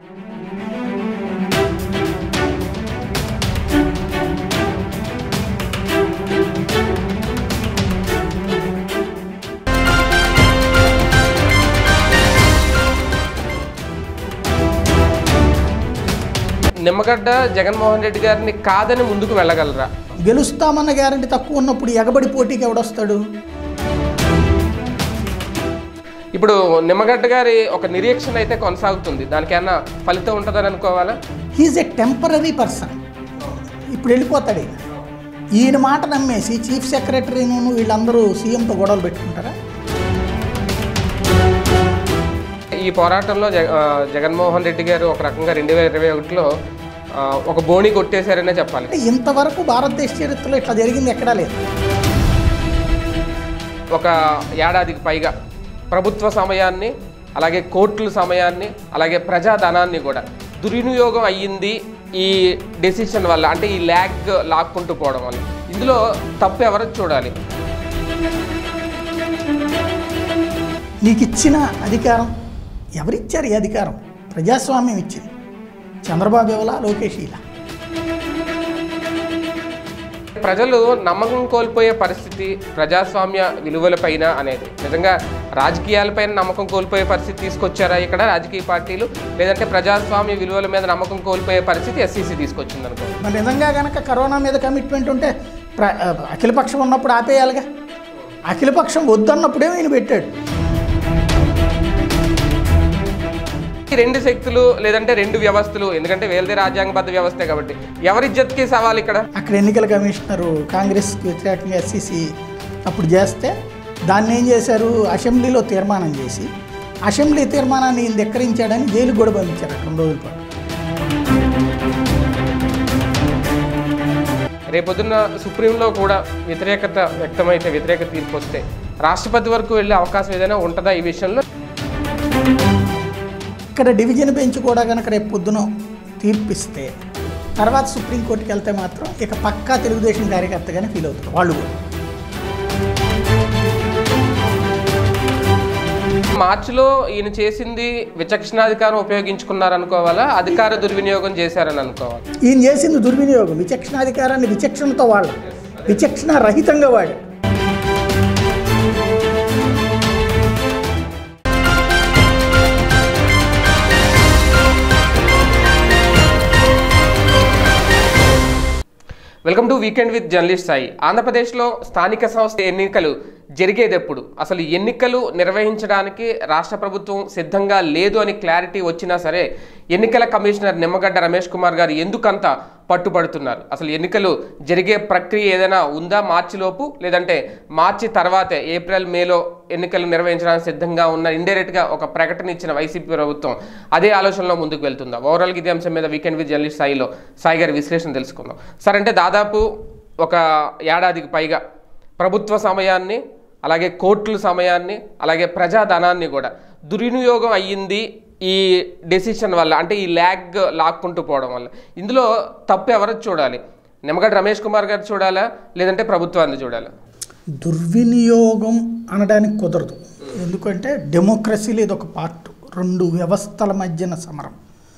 నిమ్మగడ్డ జగన్మోహన్ రెడ్డి గారిని కాదని ముందుకు వెళ్ళగలరా గెలుస్తామన్న గ్యారంటీ తక్కువ ఉన్నప్పుడు ఎగబడి పోటీకి ఎవడొస్తాడు ఇప్పుడు నిమ్మగడ్డ గారి ఒక నిరీక్షణ అయితే కొనసాగుతుంది దానికైనా ఫలితం ఉంటుందని అనుకోవాలా హీజ్ ఎ టెంపరీ పర్సన్ ఇప్పుడు వెళ్ళిపోతాడు ఈయన ఈయన మాట నమ్మేసి చీఫ్ సెక్రటరీను వీళ్ళందరూ సీఎంతో గొడవలు పెట్టుకుంటారా ఈ పోరాటంలో జగ ఆ, జగన్మోహన్ రెడ్డి గారు ఒక రకంగా రెండు వేల ఇరవై ఒకటిలో ఆ, ఒక బోణి కొట్టేశారనే చెప్పాలి అంటే ఇంతవరకు భారతదేశ చరిత్రలో ఇట్లా జరిగింది ఎక్కడా లేదు ఒక ఏడాదికి పైగా ప్రభుత్వ సమయాన్ని అలాగే కోర్టుల సమయాన్ని అలాగే ప్రజాధనాన్ని కూడా దుర్వినియోగం అయ్యింది ఈ డెసిషన్ వల్ల అంటే ఈ ల్యాగ్ లాక్కుంటూ పోవడం వల్ల ఇందులో తప్పు ఎవరు చూడాలి నీకు ఇచ్చిన అధికారం ఎవరిచ్చారు ఈ అధికారం ప్రజాస్వామ్యం ఇచ్చింది చంద్రబాబు ఇవ్వలా లోకేష్ ఇలా ప్రజలు నమ్మకం కోల్పోయే పరిస్థితి ప్రజాస్వామ్య విలువలపైన అనేది నిజంగా రాజకీయాలపైన నమ్మకం కోల్పోయే పరిస్థితి తీసుకొచ్చారా ఇక్కడ రాజకీయ పార్టీలు లేదంటే ప్రజాస్వామ్య విలువల మీద నమ్మకం కోల్పోయే పరిస్థితి ఎస్సీసీ తీసుకొచ్చింది అనుకో మరి నిజంగా కనుక కరోనా మీద కమిట్మెంట్ ఉంటే ప్ర అఖిలపక్షం ఉన్నప్పుడు ఆపేయాలిగా అఖిలపక్షం వద్దన్నప్పుడే ఈయన పెట్టాడు ఈ రెండు శక్తులు లేదంటే రెండు వ్యవస్థలు ఎందుకంటే వేలదే రాజ్యాంగబద్ధ వ్యవస్థే కాబట్టి ఎవరి ఇజ్జత్కి సవాల్ ఇక్కడ అక్కడ ఎన్నికల కమిషనరు కాంగ్రెస్కి వ్యతిరేకంగా ఎస్సీసీ అప్పుడు చేస్తే దాన్ని ఏం చేశారు అసెంబ్లీలో తీర్మానం చేసి అసెంబ్లీ తీర్మానాన్ని ఈయన ధిక్కరించాడని జైలు కూడా పంపించారు అక్కడ రెండు రోజుల పాటు రేపొద్దున్న సుప్రీంలో కూడా వ్యతిరేకత వ్యక్తమైతే వ్యతిరేక తీర్పు వస్తే రాష్ట్రపతి వరకు వెళ్ళే అవకాశం ఏదైనా ఉంటుందా ఈ విషయంలో ఇక్కడ డివిజన్ బెంచ్ కూడా కనుక రేపు పొద్దున తీర్పిస్తే తర్వాత సుప్రీంకోర్టుకి వెళ్తే మాత్రం ఇక పక్కా తెలుగుదేశం కార్యకర్తగానే ఫీల్ అవుతారు వాళ్ళు కూడా మార్చిలో ఈయన చేసింది విచక్షణాధికారం ఉపయోగించుకున్నారు అనుకోవాలా అధికార దుర్వినియోగం చేశారని అనుకోవాలి ఈయన చేసింది దుర్వినియోగం విచక్షణాధికారాన్ని విచక్షణతో వాడ విచక్షణ రహితంగా వాడు welcome to weekend with journalist Sai ఆంధ్రప్రదేశ్లో స్థానిక సంస్థ ఎన్నికలు జరిగేది ఎప్పుడు అసలు ఎన్నికలు నిర్వహించడానికి రాష్ట్ర ప్రభుత్వం సిద్ధంగా లేదు అని క్లారిటీ వచ్చినా సరే ఎన్నికల కమిషనర్ నిమ్మగడ్డ రమేష్ కుమార్ గారు ఎందుకంత పట్టుబడుతున్నారు అసలు ఎన్నికలు జరిగే ప్రక్రియ ఏదైనా ఉందా మార్చిలోపు లేదంటే మార్చి తర్వాతే ఏప్రిల్ మేలో ఎన్నికలు నిర్వహించడానికి సిద్ధంగా ఉన్న ఇండైరెక్ట్గా ఒక ప్రకటన ఇచ్చిన వైసీపీ ప్రభుత్వం అదే ఆలోచనలో ముందుకు వెళ్తుందా ఓవరాల్గా ఇదే అంశం మీద వీకెండ్ విత్ జర్నలిస్ట్ స్థాయిలో సాయి గారి విశ్లేషణ తెలుసుకుందాం సార్ అంటే దాదాపు ఒక ఏడాదికి పైగా ప్రభుత్వ సమయాన్ని అలాగే కోర్టుల సమయాన్ని అలాగే ప్రజాధనాన్ని కూడా దుర్వినియోగం అయ్యింది ఈ డెసిషన్ వల్ల అంటే ఈ ల్యాగ్ లాక్కుంటూ పోవడం వల్ల ఇందులో తప్పు ఎవరు చూడాలి నిమ్మగడ్డ రమేష్ కుమార్ గారు చూడాలా లేదంటే ప్రభుత్వాన్ని చూడాలా దుర్వినియోగం అనడానికి కుదరదు ఎందుకంటే డెమోక్రసీలో ఇది ఒక పార్ట్ రెండు వ్యవస్థల మధ్యన సమరం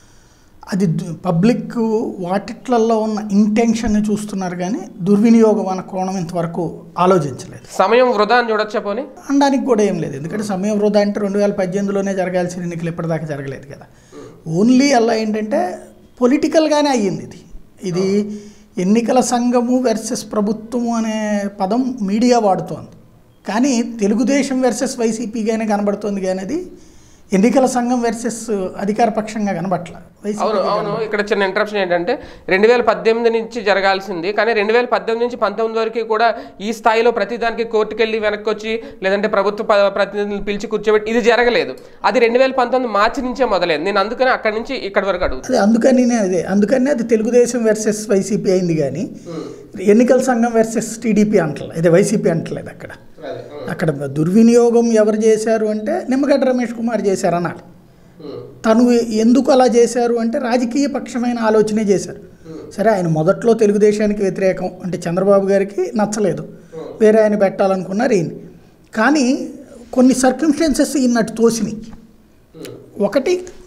అది దు- పబ్లిక్ వాటిట్లలో ఉన్న ఇంటెన్షన్ని చూస్తున్నారు కానీ దుర్వినియోగం అన్న కోణం ఇంతవరకు ఆలోచించలేదు సమయం వృధా అని చూడొచ్చా పోనీ అనడానికి కూడా ఏం లేదు ఎందుకంటే సమయం వృధా అంటే రెండు వేల పద్దెనిమిదిలోనే జరగాల్సిన ఎన్నికలు ఇప్పటిదాకా జరగలేదు కదా ఓన్లీ అలా ఏంటంటే పొలిటికల్గానే అయ్యింది ఇది ఇది ఎన్నికల సంఘము వెర్సెస్ ప్రభుత్వము అనే పదం మీడియా వాడుతోంది కానీ తెలుగుదేశం వెర్సెస్ వైసీపీగానే కనబడుతోంది కానీ అది ఎన్నికల సంఘం వెర్సెస్ అధికార పక్షంగా కనబట్ల అవును అవును ఇక్కడ చిన్న ఇంటరప్షన్ ఏంటంటే రెండు వేల పద్దెనిమిది నుంచి జరగాల్సింది కానీ రెండు వేల పద్దెనిమిది నుంచి పంతొమ్మిది వరకు కూడా ఈ స్థాయిలో ప్రతిదానికి కోర్టుకు వెళ్ళి వెనక్కి వచ్చి లేదంటే ప్రభుత్వ ప- ప్రతినిధులను పిలిచి కూర్చోబెట్టి ఇది జరగలేదు అది రెండు వేల పంతొమ్మిది మార్చి నుంచే మొదలైంది నేను అందుకని అక్కడి నుంచి ఇక్కడి వరకు అడుగుతాను అదే అందుకని అదే అందుకని అది తెలుగుదేశం వెర్సెస్ వైసీపీ అయింది కానీ ఎన్నికల సంఘం వెర్సెస్ టీడీపీ అంటలేదు అదే వైసీపీ అంటలేదు అక్కడ అక్కడ దుర్వినియోగం ఎవరు చేశారు అంటే నిమ్మగడ్డ రమేష్ కుమార్ చేశారు అనాలి తను ఎందుకు అలా చేశారు అంటే రాజకీయ పక్షమైన ఆలోచనే చేశారు సరే ఆయన మొదట్లో తెలుగుదేశానికి వ్యతిరేకం అంటే చంద్రబాబు గారికి నచ్చలేదు వేరే ఆయన పెట్టాలనుకున్నారు ఈయన కానీ కొన్ని సర్కమ్స్టెన్సెస్ ఈయనట్టు తోసినాయి ఒకటి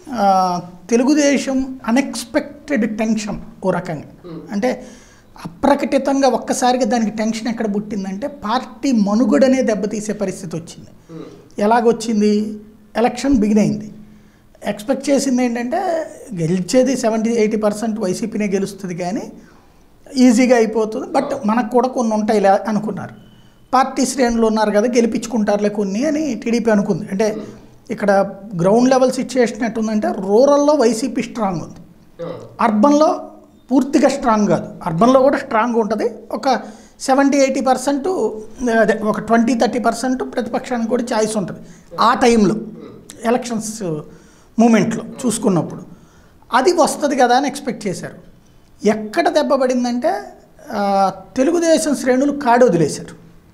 ఆ, తెలుగుదేశం అన్ఎక్స్పెక్టెడ్ టెన్షన్ ఓ రకంగా అంటే అప్రకటితంగా ఒక్కసారిగా దానికి టెన్షన్ ఎక్కడ పుట్టిందంటే పార్టీ మనుగడనే దెబ్బతీసే పరిస్థితి వచ్చింది ఎలాగొచ్చింది ఎలక్షన్ బిగిన్ అయింది ఎక్స్పెక్ట్ చేసింది ఏంటంటే గెలిచేది సెవెంటీ ఎయిటీ పర్సెంట్ వైసీపీనే గెలుస్తుంది కానీ ఈజీగా అయిపోతుంది బట్ మనకు కూడా కొన్ని ఉంటాయిలే అనుకున్నారు పార్టీ శ్రేణులు ఉన్నారు కదా గెలిపించుకుంటారులే కొన్ని అని టీడీపీ అనుకుంది అంటే ఇక్కడ గ్రౌండ్ లెవెల్ సిచ్యువేషన్ ఎట్టుందంటే రూరల్లో వైసీపీ స్ట్రాంగ్ ఉంది అర్బన్లో పూర్తిగా స్ట్రాంగ్ కాదు అర్బన్లో కూడా స్ట్రాంగ్ ఉంటుంది ఒక సెవెంటీ ఎయిటీ పర్సెంట్ అదే ఒక ట్వంటీ థర్టీ పర్సెంట్ ప్రతిపక్షానికి కూడా ఛాయిస్ ఉంటుంది ఆ టైంలో ఎలక్షన్స్ మూమెంట్లో చూసుకున్నప్పుడు అది వస్తుంది కదా అని ఎక్స్పెక్ట్ చేశారు ఎక్కడ దెబ్బ పడిందంటే ఆ, తెలుగుదేశం శ్రేణులు కాడు వదిలేశారు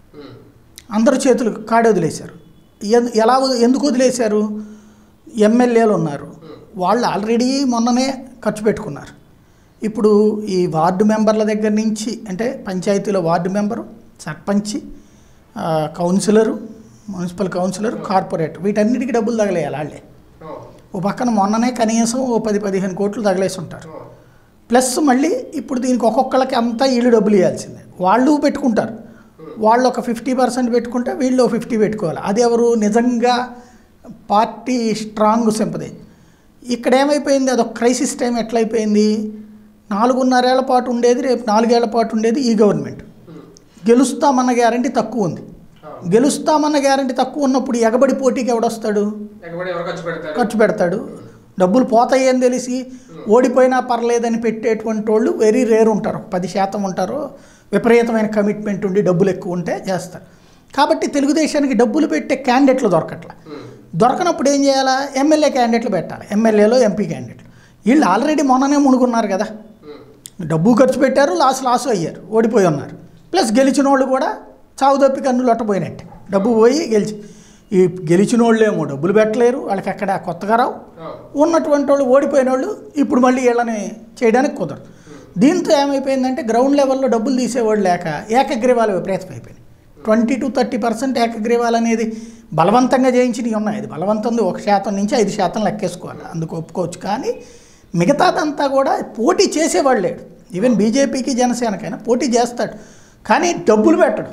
అందరు చేతులు కాడు వదిలేశారు ఎన్- ఎలా వద- ఎందుకు వదిలేశారు ఎమ్మెల్యేలు ఉన్నారు వాళ్ళు ఆల్రెడీ మొన్ననే ఖర్చు పెట్టుకున్నారు ఇప్పుడు ఈ వార్డు మెంబర్ల దగ్గర నుంచి అంటే పంచాయతీలో వార్డు మెంబరు సర్పంచి ఆ, కౌన్సిలరు మున్సిపల్ కౌన్సిలర్ కార్పొరేటర్ వీటన్నిటికీ డబ్బులు తగలేయాలి వాళ్ళే ఓ పక్కన మొన్ననే కనీసం ఓ పది పదిహేను కోట్లు తగలేసి ఉంటారు ప్లస్ మళ్ళీ ఇప్పుడు దీనికి ఒక్కొక్కళ్ళకి అంతా వీళ్ళు డబ్బులు ఇవ్వాల్సిందే వాళ్ళు పెట్టుకుంటారు వాళ్ళు ఒక ఫిఫ్టీ పర్సెంట్ పెట్టుకుంటే వీళ్ళు ఫిఫ్టీ పెట్టుకోవాలి అది ఎవరు నిజంగా పార్టీ స్ట్రాంగ్ సింపది ఇక్కడ ఏమైపోయింది అదొక క్రైసిస్ టైం ఎట్లయిపోయింది నాలుగున్నరేళ్ల పాటు ఉండేది రేపు నాలుగేళ్ల పాటు ఉండేది ఈ గవర్నమెంట్ గెలుస్తామన్న గ్యారంటీ తక్కువ ఉంది గెలుస్తామన్న గ్యారంటీ తక్కువ ఉన్నప్పుడు ఎగబడి పోటీకి ఎవడొస్తాడు ఎక్కబడి ఎవరు ఖర్చు పెడతారు ఖర్చు పెడతాడు డబ్బులు పోతాయి అని తెలిసి ఓడిపోయినా పర్లేదని పెట్టేటువంటి వాళ్ళు వెరీ రేర్ ఉంటారు ఒక పది శాతం ఉంటారు విపరీతమైన కమిట్మెంట్ ఉండి డబ్బులు ఎక్కువ ఉంటే చేస్తారు కాబట్టి తెలుగుదేశానికి డబ్బులు పెట్టే క్యాండిడేట్లు దొరకట్లా దొరకనప్పుడు ఏం చేయాలా ఎమ్మెల్యే క్యాండిడేట్లు పెట్టాలి ఎమ్మెల్యేలో ఎంపీ క్యాండిడేట్లు వీళ్ళు ఆల్రెడీ మొన్ననే మునుగున్నారు కదా డబ్బు ఖర్చు పెట్టారు లాస్ లాస్ అయ్యారు ఓడిపోయి ఉన్నారు ప్లస్ గెలిచిన వాళ్ళు కూడా చావు తప్పి కన్నులు లొట్టపోయినట్టే డబ్బు పోయి గెలిచి ఈ గెలిచిన వాళ్ళు ఏమో డబ్బులు పెట్టలేరు వాళ్ళకి ఎక్కడ కొత్తగా రావు ఉన్నటువంటి వాళ్ళు ఓడిపోయిన వాళ్ళు ఇప్పుడు మళ్ళీ వీళ్ళని చేయడానికి కుదరదు దీంతో ఏమైపోయిందంటే గ్రౌండ్ లెవెల్లో డబ్బులు తీసేవాళ్ళు లేక ఏకగ్రీవాలు విపరీతం అయిపోయినాయి ట్వంటీ టు థర్టీ పర్సెంట్ ఏకగ్రీవాలు అనేది బలవంతంగా చేయించినవి ఉన్నాయి అది బలవంతంది ఒక శాతం నుంచి ఐదు శాతం లెక్కేసుకోవాలి అందుకు ఒప్పుకోవచ్చు కానీ మిగతాదంతా కూడా పోటీ చేసేవాళ్ళు లేడు ఈవెన్ బీజేపీకి జనసేనకైనా పోటీ చేస్తాడు కానీ డబ్బులు పెట్టడు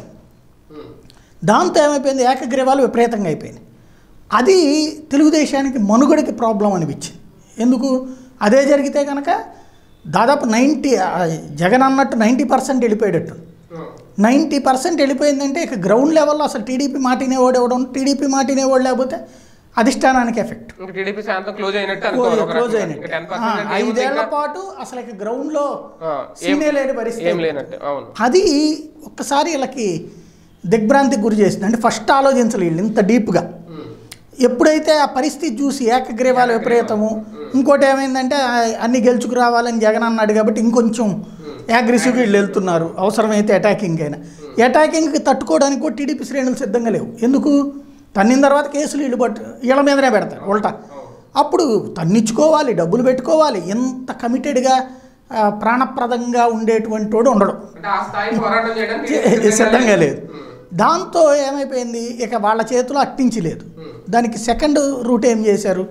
దాంతో ఏమైపోయింది ఏకగ్రీవాలు విపరీతంగా అయిపోయింది అది తెలుగుదేశానికి మనుగడకి ప్రాబ్లం అనిపించింది ఎందుకు అదే జరిగితే కనుక దాదాపు నైంటీ జగన్ అన్నట్టు నైంటీ పర్సెంట్ వెళ్ళిపోయేటట్టు నైంటీ పర్సెంట్ వెళ్ళిపోయిందంటే ఇక గ్రౌండ్ లెవెల్లో అసలు టీడీపీ మాటినేవాడు ఎవడం టీడీపీ మాటినేవాడు లేకపోతే అధిష్టానానికి ఎఫెక్ట్ ఇంకా టీడీపీ శాంతం క్లోజ్ అయినట్టు అనుకోవాలి ఒక క్లోజ్ రకంగా. అయినట్టు ఇంకా 10% ఆ, అంటే ఏముంది ఐదేళ్ల ఇంకా? పాటు అసలు ఇక గ్రౌండ్లో ఆ, ఏం- సీనే లేని పరిస్థితి ఏం లేనట్టు అవును అది ఒక్కసారి వీళ్ళకి దిగ్భ్రాంతికి గురి చేసింది అంటే ఫస్ట్ ఆలోచించలేదు వీళ్ళు ఇంత డీప్గా ఎప్పుడైతే ఆ పరిస్థితి చూసి ఏకగ్రీవాల విపరీతము ఇంకోటి ఏమైందంటే ఆ, అన్ని గెలుచుకురావాలని జగన్ అన్నాడు కాబట్టి ఇంకొంచెం అగ్రెసివ్గా వీళ్ళు వెళ్తున్నారు అవసరమైతే అటాకింగ్ అయినా అటాకింగ్కి తట్టుకోవడానికి కూడా టీడీపీ శ్రేణులు సిద్ధంగా లేవు ఎందుకు తన్నిన తర్వాత కేసులు వీళ్ళు పట్టు వీళ్ళ మీదనే పెడతారు ఉల్టా అప్పుడు తన్నిచ్చుకోవాలి డబ్బులు పెట్టుకోవాలి ఎంత కమిటెడ్గా ప్రాణప్రదంగా ఉండేటువంటి వాడు ఉండడు అంటే ఆ స్థాయి పోరాటం చేయడానికి చే- సిద్ధంగా లేదు దాంతో ఏమైపోయింది ఇక వాళ్ళ చేతిలో అట్టించి లేదు దానికి సెకండ్ రూట్ ఏం చేశారు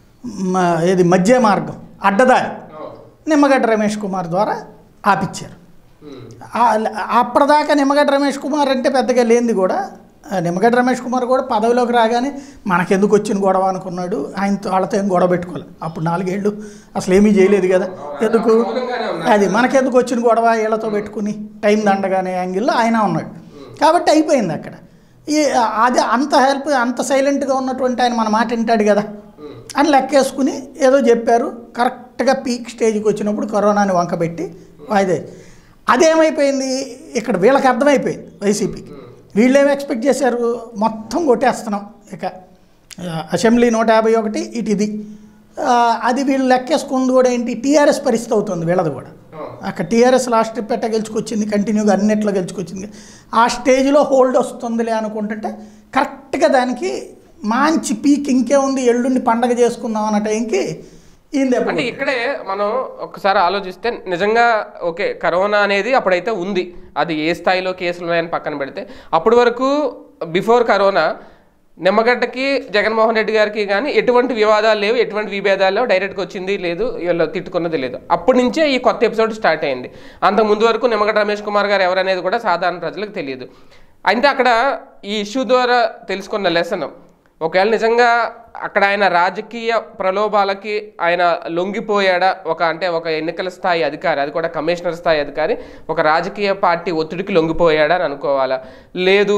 మ- ఏది మధ్య మార్గం అడ్డదారి అవును. నిమ్మగడ్డ రమేష్ కుమార్ ద్వారా ఆపిచ్చారు ఉమ్. ఆ- అప్పటిదాకా నిమ్మగడ్డ రమేష్ కుమార్ అంటే పెద్దగా లేనిది కూడా ఆ నిమ్మగడ్డ రమేష్ కుమార్ కూడా పదవిలోకి రాగానే మనకెందుకు వచ్చిన గొడవ అనుకున్నాడు ఆయనతో వాళ్ళతో ఏం గొడవ పెట్టుకోవాలి అప్పుడు నాలుగేళ్ళు అసలు ఏమీ చేయలేదు కదా ఎందుకు మౌనంగానే ఉన్నారు. అది మనకెందుకు వచ్చిన గొడవ వీళ్ళతో పెట్టుకుని టైం దండగానే యాంగిల్లో ఆయన ఉన్నాడు కాబట్టి అయిపోయింది అక్కడ ఈ అది అంత హెల్ప్ అంత సైలెంట్గా ఉన్నటువంటి ఆయన మన మాట వింటాడు కదా అని లెక్కేసుకుని ఏదో చెప్పారు కరెక్ట్గా పీక్ స్టేజ్కి వచ్చినప్పుడు కరోనాని వంకబెట్టి వాయిదా అదేమైపోయింది ఇక్కడ వీళ్ళకి అర్థమైపోయింది వైసీపీకి వీళ్ళు ఏమి ఎక్స్పెక్ట్ చేశారు మొత్తం కొట్టేస్తున్నాం ఇక ఆ, అసెంబ్లీ నూట యాభై ఒకటి ఇటు ఇది ఆ, అది వీళ్ళు లెక్కేసుకుంది కూడా ఏంటి టీఆర్ఎస్ పరిస్థితి అవుతుంది వీళ్ళది కూడా అవును. అక్కడ టీఆర్ఎస్ లాస్ట్ పెట్ట గెలుచుకొచ్చింది కంటిన్యూగా అన్నిట్లో గెలుచుకొచ్చింది ఆ స్టేజ్లో హోల్డ్ వస్తుందిలే అనుకుంటుంటే కరెక్ట్గా దానికి మంచి పీక్ ఇంకే ఉంది ఎల్లుండి పండగ చేసుకుందాం అన్న టైంకి ఈయన అంటే ఇక్కడే మనం ఒకసారి ఆలోచిస్తే నిజంగా ఓకే కరోనా అనేది అప్పుడైతే ఉంది అది ఏ స్థాయిలో కేసులు ఉన్నాయని పక్కన పెడితే అప్పటి వరకు బిఫోర్ కరోనా నిమ్మగడ్డకి జగన్మోహన్ రెడ్డి గారికి కానీ ఎటువంటి వివాదాలు లేవు ఎటువంటి విభేదాలు లేవు డైరెక్ట్గా వచ్చింది లేదు వీళ్ళు తిట్టుకున్నది లేదు అప్పటి నుంచే ఈ కొత్త ఎపిసోడ్ స్టార్ట్ అయింది అంత ముందు వరకు నిమ్మగడ్డ రమేష్ కుమార్ గారు ఎవరనేది కూడా సాధారణ ప్రజలకు తెలియదు అయితే అక్కడ ఈ ఇష్యూ ద్వారా తెలుసుకున్న లెసన్ ఒకవేళ నిజంగా అక్కడ ఆయన రాజకీయ ప్రలోభాలకి ఆయన లొంగిపోయాడా ఒక అంటే ఒక ఎన్నికల స్థాయి అధికారి అది కూడా కమిషనర్ స్థాయి అధికారి ఒక రాజకీయ పార్టీ ఒత్తిడికి లొంగిపోయాడా అని అనుకోవాలా లేదు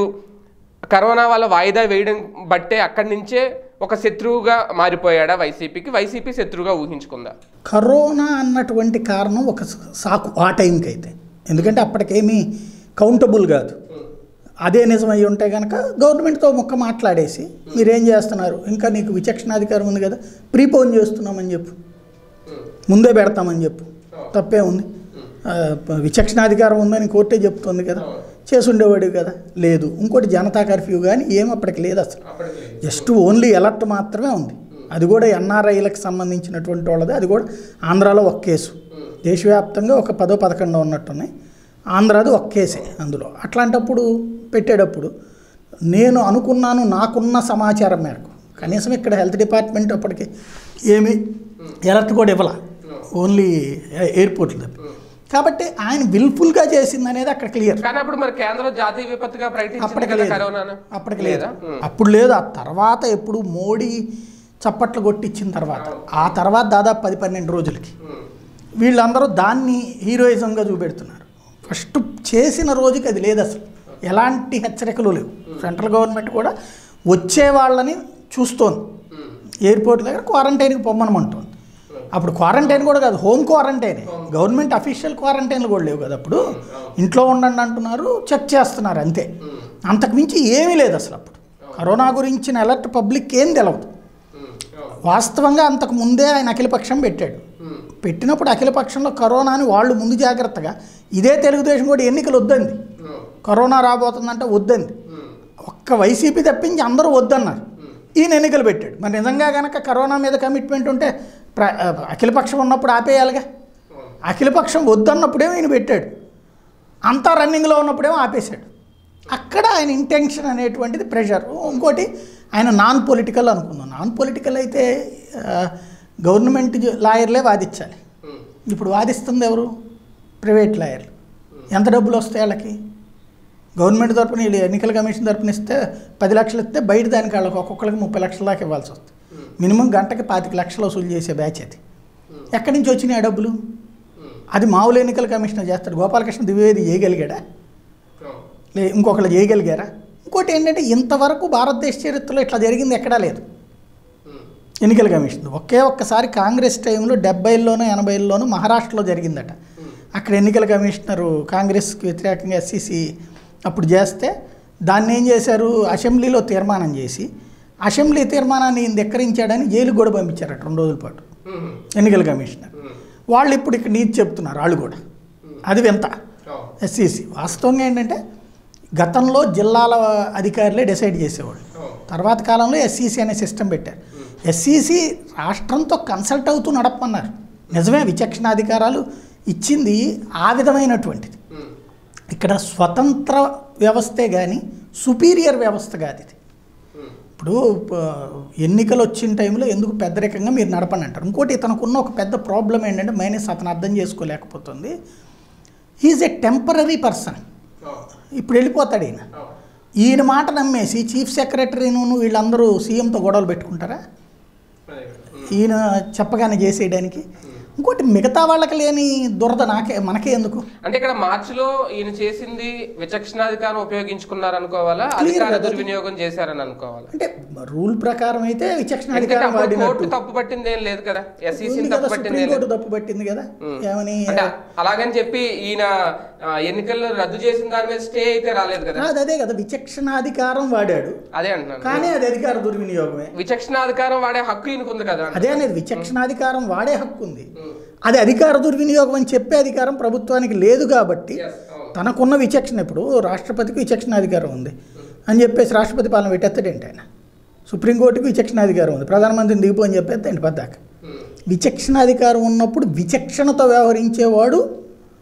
కరోనా వల్ల వాయిదా వేయడం బట్టే అక్కడి నుంచే ఒక శత్రువుగా మారిపోయాడా వైసీపీకి వైసీపీ శత్రువుగా ఊహించుకుందా కరోనా అన్నటువంటి కారణం ఒక సాకు ఆ టైంకి అయితే ఎందుకంటే అప్పటికేమీ కౌంటబుల్ కాదు అదే నిజమై ఉంటే కనుక గవర్నమెంట్తో మొక్క మాట్లాడేసి మీరేం చేస్తున్నారు ఇంకా నీకు విచక్షణాధికారం ఉంది కదా ప్రీపోన్ చేస్తున్నామని చెప్పు ముందే పెడతామని చెప్పు తప్పే ఉంది ఆ, విచక్షణాధికారం ఉందని కోర్టే చెప్తుంది కదా చేసి ఉండేవాడు కదా లేదు ఇంకోటి జనతా కర్ఫ్యూ కానీ ఏం అప్పటికి లేదు అసలు జస్ట్ ఓన్లీ ఎలర్ట్ మాత్రమే ఉంది అది కూడా ఎన్ఆర్ఐలకు సంబంధించినటువంటి వాళ్ళది అది కూడా ఆంధ్రాలో ఒక కేసు దేశవ్యాప్తంగా ఒక పదో పదకొండో ఉన్నట్టున్నాయి ఆంధ్రాది ఒక కేసే అందులో అట్లాంటప్పుడు పెట్టేటప్పుడు నేను అనుకున్నాను నాకున్న సమాచారం మేరకు కనీసం ఇక్కడ హెల్త్ డిపార్ట్మెంట్ అప్పటికి ఏమీ ఎలర్ట్ కూడా ఇవ్వాల ఓన్లీ ఎయిర్పోర్ట్లు తప్ప కాబట్టి ఆయన విల్ఫుల్గా చేసింది అనేది అక్కడ క్లియర్ కానీ అప్పుడు మరి కేంద్రం జాతీయ విపత్తుగా ప్రకటించింది అప్పటికి కదా లేదు కరోనాను అప్పటికి లేదు లేదా? ఉం. అప్పుడు లేదు ఆ తర్వాత ఎప్పుడు మోడీ చప్పట్లు కొట్టించిన తర్వాత ఆ తర్వాత దాదాపు పది పన్నెండు రోజులకి ఉం. వీళ్ళందరూ దాన్ని హీరోయిజంగా చూపెడుతున్నారు ఫస్ట్ చేసిన రోజుకి అది లేదు అసలు ఎలాంటి హెచ్చరికలు లేవు సెంట్రల్ గవర్నమెంట్ కూడా వచ్చే వాళ్ళని చూస్తోంది ఉం. ఎయిర్పోర్ట్ దగ్గర క్వారంటైన్కి పొమ్మనమంటుంది అప్పుడు క్వారంటైన్ కూడా కాదు హోమ్ క్వారంటైన్ గవర్నమెంట్ అఫీషియల్ క్వారంటైన్లు కూడా లేవు కదా అప్పుడు ఇంట్లో ఉండండి అంటున్నారు చెక్ చేస్తున్నారు అంతే ఉం. అంతకుమించి ఏమీ లేదు అసలు అప్పుడు కరోనా గురించిన అలర్ట్ పబ్లిక్ ఏం తెలవదు ఉం. అవును. వాస్తవంగా అంతకు ముందే ఆయన అఖిలపక్షం పెట్టాడు ఉం. పెట్టినప్పుడు అఖిలపక్షంలో కరోనాని వాళ్ళు ముందు జాగ్రత్తగా ఇదే తెలుగుదేశం కూడా ఎన్నికలు వద్దంది ఉం. కరోనా రాబోతుందంటే వద్దంది ఉం. ఒక్క వైసీపీ తప్పించి అందరూ వద్దన్నారు ఈయన ఎన్నికలు పెట్టాడు మరి నిజంగా కనుక కరోనా మీద కమిట్మెంట్ ఉంటే ప్ర అఖిలపక్షం ఉన్నప్పుడు ఆపేయాలిగా అవును. అఖిలపక్షం వద్దన్నప్పుడేమో ఈయన పెట్టాడు అంతా రన్నింగ్లో ఉన్నప్పుడేమో ఆపేశాడు అక్కడ ఆయన ఇంటెన్షన్ అనేటువంటిది ప్రెషర్ ఇంకోటి ఆయన నాన్ పొలిటికల్ అనుకుందాం నాన్ పొలిటికల్ అయితే ఆ, గవర్నమెంట్ జ- లాయర్లే వాదించాలి ఉం. ఇప్పుడు వాదిస్తుంది ఎవరు ప్రైవేట్ లాయర్లు ఎంత డబ్బులు వస్తాయి వాళ్ళకి గవర్నమెంట్ తరపున వీళ్ళు ఎన్నికల కమిషన్ తరపున ఇస్తే పది లక్షలు ఇస్తే బయట దానికి వాళ్ళకి ఒక్కొక్కరికి ముప్పై లక్షల దాకా ఇవ్వాల్సి వస్తుంది మినిమం గంటకి పాతిక లక్షలు వసూలు చేసే బ్యాచ్ అది ఎక్కడి నుంచి వచ్చినాయి ఆ డబ్బులు ఉం. అది మామూలు ఎన్నికల కమిషనర్ చేస్తాడు గోపాలకృష్ణ ద్వివేది చేయగలిగాడా అవును. లే ఇంకొకళ్ళు చేయగలిగారా ఇంకోటి ఏంటంటే ఇంతవరకు భారతదేశ చరిత్రలో ఇట్లా జరిగింది ఎక్కడా లేదు ఉం. ఎన్నికల కమిషన్ ఒకే ఒక్కసారి కాంగ్రెస్ టైంలో డెబ్బైల్లోనూ ఎనభైల్లోనూ మహారాష్ట్రలో జరిగిందట అక్కడ ఎన్నికల కమిషనరు కాంగ్రెస్కి వ్యతిరేకంగా ఎస్సీసీ అప్పుడు చేస్తే దాన్ని ఏం చేశారు అసెంబ్లీలో తీర్మానం చేసి అసెంబ్లీ తీర్మానాన్ని ఈయన ధిక్కరించాడని జైలుకి కూడా పంపించారట రెండు రోజుల పాటు ఉం. ఎన్నికల కమిషనర్ ఉం. వాళ్ళు ఇప్పుడు ఇక్కడ నీతి చెప్తున్నారు వాళ్ళు కూడా అది వింత అవును. ఎస్సీసీ వాస్తవంగా ఏంటంటే గతంలో జిల్లాల అధికారులే డిసైడ్ చేసేవాళ్ళు అవును. తర్వాత కాలంలో ఎస్సీసీ అనే సిస్టమ్ పెట్టారు ఎస్సీసీ రాష్ట్రంతో కన్సల్ట్ అవుతూ నడపమన్నారు నిజమే విచక్షణాధికారాలు ఇచ్చింది ఆ విధమైనటువంటిది ఉం. ఇక్కడ స్వతంత్ర వ్యవస్థే కానీ సుపీరియర్ వ్యవస్థ కాదు ఇది ఉం. ఇప్పుడు ప- ఎన్నికలు వచ్చిన టైంలో ఎందుకు పెద్దరికంగా మీరు నడపండి అంటారు ఇంకోటి ఇతనుకున్న ఒక పెద్ద ప్రాబ్లం ఏంటంటే మైనస్ అతను అర్థం చేసుకోలేకపోతుంది హీఈస్ ఎ టెంపరీ పర్సన్ అవును. ఇప్పుడు వెళ్ళిపోతాడు ఈయన అవును. ఈయన మాట నమ్మేసి చీఫ్ సెక్రటరీను వీళ్ళందరూ సీఎంతో గొడవలు పెట్టుకుంటారా అదే కదా. ఉం. ఈయన చెప్పగానే చేసేయడానికి ఇంకోటి మిగతా వాళ్ళకి లేని దురద నాకే మనకే ఎందుకు అంటే ఇక్కడ మార్చిలో ఈయన చేసింది విచక్షణాధికారం ఉపయోగించుకున్నారు అనుకోవాలా Clear అధికార కదా. దుర్వినియోగం చేశారని అనుకోవాలా అంటే రూల్ ప్రకారం అయితే విచక్షణ ఎందుకంటే అధికారం అప్పుడు వాడినట్టు కోర్టు తప్పు పట్టింది ఏం లేదు కదా ఎస్ఈసీ ఉంది తప్పు కదా పట్టింది ఏం సుప్రీంకోర్టు లేదు తప్పు పట్టింది కదా ఉం. ఏమని అంటే అలాగని చెప్పి ఈయన ఆ, ఎన్నికల్లో రద్దు చేసిన దాని మీద స్టే అయితే రాలేదు కదా అది అదే కదా విచక్షణాధికారం వాడాడు అదే అంటున్నాను కానీ అది అధికార దుర్వినియోగమే విచక్షణాధికారం వాడే హక్కు ఈయనకు ఉంది కదా అదే అనేది విచక్షణాధికారం వాడే హక్కు ఉంది ఉం. అది అధికార దుర్వినియోగం అని చెప్పే అధికారం ప్రభుత్వానికి లేదు కాబట్టి Yes, అవును. తనకున్న విచక్షణ ఇప్పుడు రాష్ట్రపతికి విచక్షణాధికారం ఉంది అని చెప్పేసి రాష్ట్రపతి పాలన పెట్టేస్తాడేంటి ఆయన సుప్రీంకోర్టుకి విచక్షణాధికారం ఉంది ప్రధానమంత్రిని దిగిపో అని చెప్పేస్తాండి పద్దాక ఉం. విచక్షణాధికారం ఉన్నప్పుడు విచక్షణతో వ్యవహరించేవాడు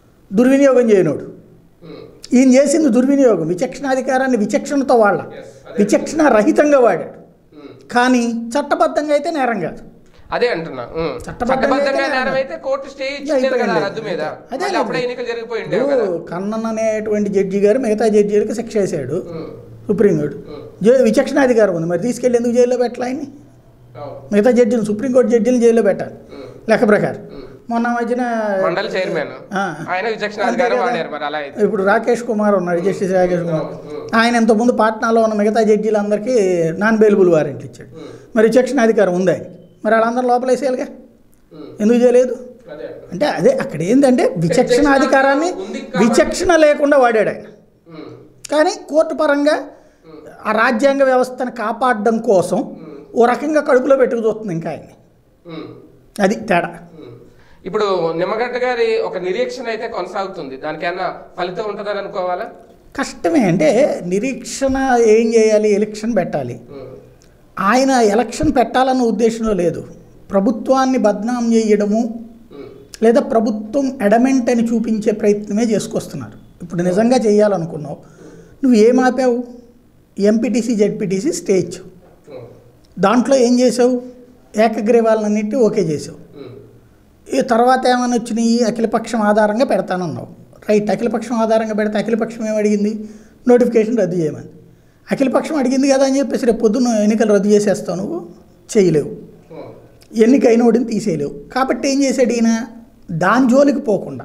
దుర్వినియోగం చేయనోడు ఉం. ఈయన చేసింది దుర్వినియోగం విచక్షణాధికారాన్ని విచక్షణతో వాళ్ళ Yes, విచక్షణ రహితంగా వాడాడు కానీ చట్టబద్ధంగా అయితే నేరం కాదు అదే అంటున్నా ఉమ్. చట్టబద్ధంగా చట్టబద్ధంగా అయితే నేరం అయితే కోర్టు స్టే ఇచ్చింది కదా అయిపోయింది. రద్దు మీద అదే మళ్ళీ అప్పుడే లేదు. ఎన్నికలు జరిగిపోయి ఉండేవి కదా ఇప్పుడు కన్నన్ అనేటువంటి జడ్జి గారు మిగతా జడ్జీలకు శిక్ష వేశాడు ఉమ్. సుప్రీంకోర్టు జై విచక్షణాధికారం ఉంది మరి తీసుకెళ్ళి ఎందుకు జైల్లో పెట్టాలి ఆయన్ని అవును. మిగతా జడ్జిలు సుప్రీంకోర్టు జడ్జిని జైల్లో పెట్టాలి ఉమ్. లెక్క ప్రకారం మొన్న మధ్యన మండలి చైర్మన్ ఆ. ఆయన విచక్షణ అధికారం అంతే కదా. వాడారు మరి అలా అయితే ఇప్పుడు రాకేష్ కుమార్ ఉన్నాడు జస్టిస్ రాకేష్ కుమార్ ఆయన ఇంతకుముందు పాట్నాలో ఉన్న మిగతా జడ్జీలందరికీ నాన్ బెయిలబుల్ వారెంట్లు ఇచ్చాడు మరి విచక్షణ అధికారం ఉంది ఆయనకి మరి వాళ్ళందరూ లోపల వేసేయాలిగా ఉమ్. ఎందుకు చేయలేదు అదే అంటే అదే అక్కడ ఏంటంటే విచక్షణ అధికారాన్ని ఉంది కాబట్టి- విచక్షణ లేకుండా వాడాడు ఆయన ఉమ్. కానీ కోర్టు పరంగా ఆ రాజ్యాంగ వ్యవస్థను కాపాడడం కోసం ఓ రకంగా కడుపులో పెట్టుకు చూస్తుంది ఇంకా ఆయన్ని ఉమ్. అది తేడా ఉమ్. ఇప్పుడు నిమ్మగడ్డ గారి ఒక నిరీక్షణ అయితే కొనసాగుతుంది దానికైనా ఫలితం ఉంటుందని అనుకోవాలా కష్టమే అంటే నిరీక్షణ ఏం చేయాలి ఎలక్షన్ పెట్టాలి ఉమ్. ఆయన ఎలక్షన్ పెట్టాలన్న ఉద్దేశంలో లేదు ప్రభుత్వాన్ని బద్నాం చేయడము ఉమ్. లేదా ప్రభుత్వం ఎడమెంట్ అని చూపించే ప్రయత్నమే చేసుకొస్తున్నారు ఇప్పుడు నిజంగా చేయాలనుకున్నావు నువ్వు ఏం ఆపావు ఎంపీటీసీ జెడ్పీటీసీ స్టేజ్ ఉమ్. దాంట్లో ఏం చేసావు ఏకగ్రీవాలన్నిటి ఓకే చేసావు ఉమ్. ఈ తర్వాత ఏమైనా వచ్చినాయి అఖిలపక్షం ఆధారంగా పెడతానన్నావు రైట్ అఖిలపక్షం ఆధారంగా పెడితే అఖిలపక్షం ఏం అడిగింది నోటిఫికేషన్ రద్దు చేయమని అఖిలపక్షం అడిగింది కదా అని చెప్పేసి రేపు పొద్దున్న ఎన్నికలు రద్దు చేసేస్తావు నువ్వు చేయలేవు ఉమ్. ఎన్నిక అయినోడిని తీసేయలేవు కాబట్టి ఏం చేశాడు ఈయన దాని జోలికి పోకుండా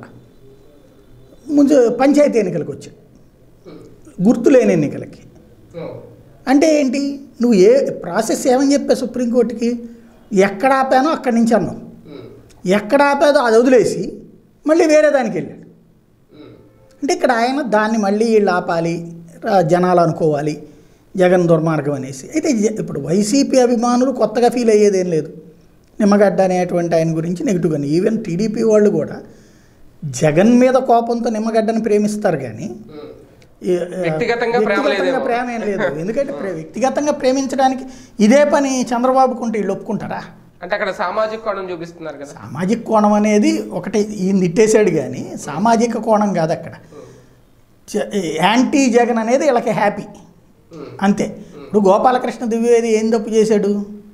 ముందు పంచాయతీ ఎన్నికలకు వచ్చాడు గుర్తులేని ఎన్నికలకి ఉమ్. అంటే ఏంటి నువ్వు ఏ ప్రాసెస్ ఏమని చెప్పా సుప్రీంకోర్టుకి ఎక్కడ ఆపానో అక్కడి నుంచి అన్నావు ఉమ్. ఎక్కడ ఆపాదో అది వదిలేసి మళ్ళీ వేరే దానికి వెళ్ళాడు ఉమ్. అంటే ఇక్కడ ఆయన దాన్ని మళ్ళీ వీళ్ళు ఆపాలి రా- జనాలు అనుకోవాలి జగన్ దుర్మార్గం అనేసి అయితే జ- ఇప్పుడు వైసీపీ అభిమానులు కొత్తగా ఫీల్ అయ్యేదేం లేదు నిమ్మగడ్డ అనేటువంటి ఆయన గురించి నెగిటివ్గా ఈవెన్ టీడీపీ వాళ్ళు కూడా జగన్ మీద కోపంతో నిమ్మగడ్డని ప్రేమిస్తారు కానీ ఉమ్. ఈ, వ్యక్తిగతంగా ప్రేమ వ్యక్తిగతంగా లేదేమో. ప్రేమ ఏం లేదు ఎందుకంటే ప్రే- వ్యక్తిగతంగా ప్రేమించడానికి ఇదే పని చంద్రబాబుకు ఉంటే వీళ్ళు ఒప్పుకుంటారా అంటే అక్కడ సామాజిక కోణం చూపిస్తున్నారు కదా సామాజిక కోణం అనేది ఒకటి ఈయన తిట్టేశాడు కానీ సామాజిక కోణం కాదు అక్కడ జ- యాంటీ జగన్ అనేది వీళ్ళకి హ్యాపీ ఉమ్. అంతే ఇప్పుడు గోపాలకృష్ణ ద్వివేది ఏం తప్పు చేశాడు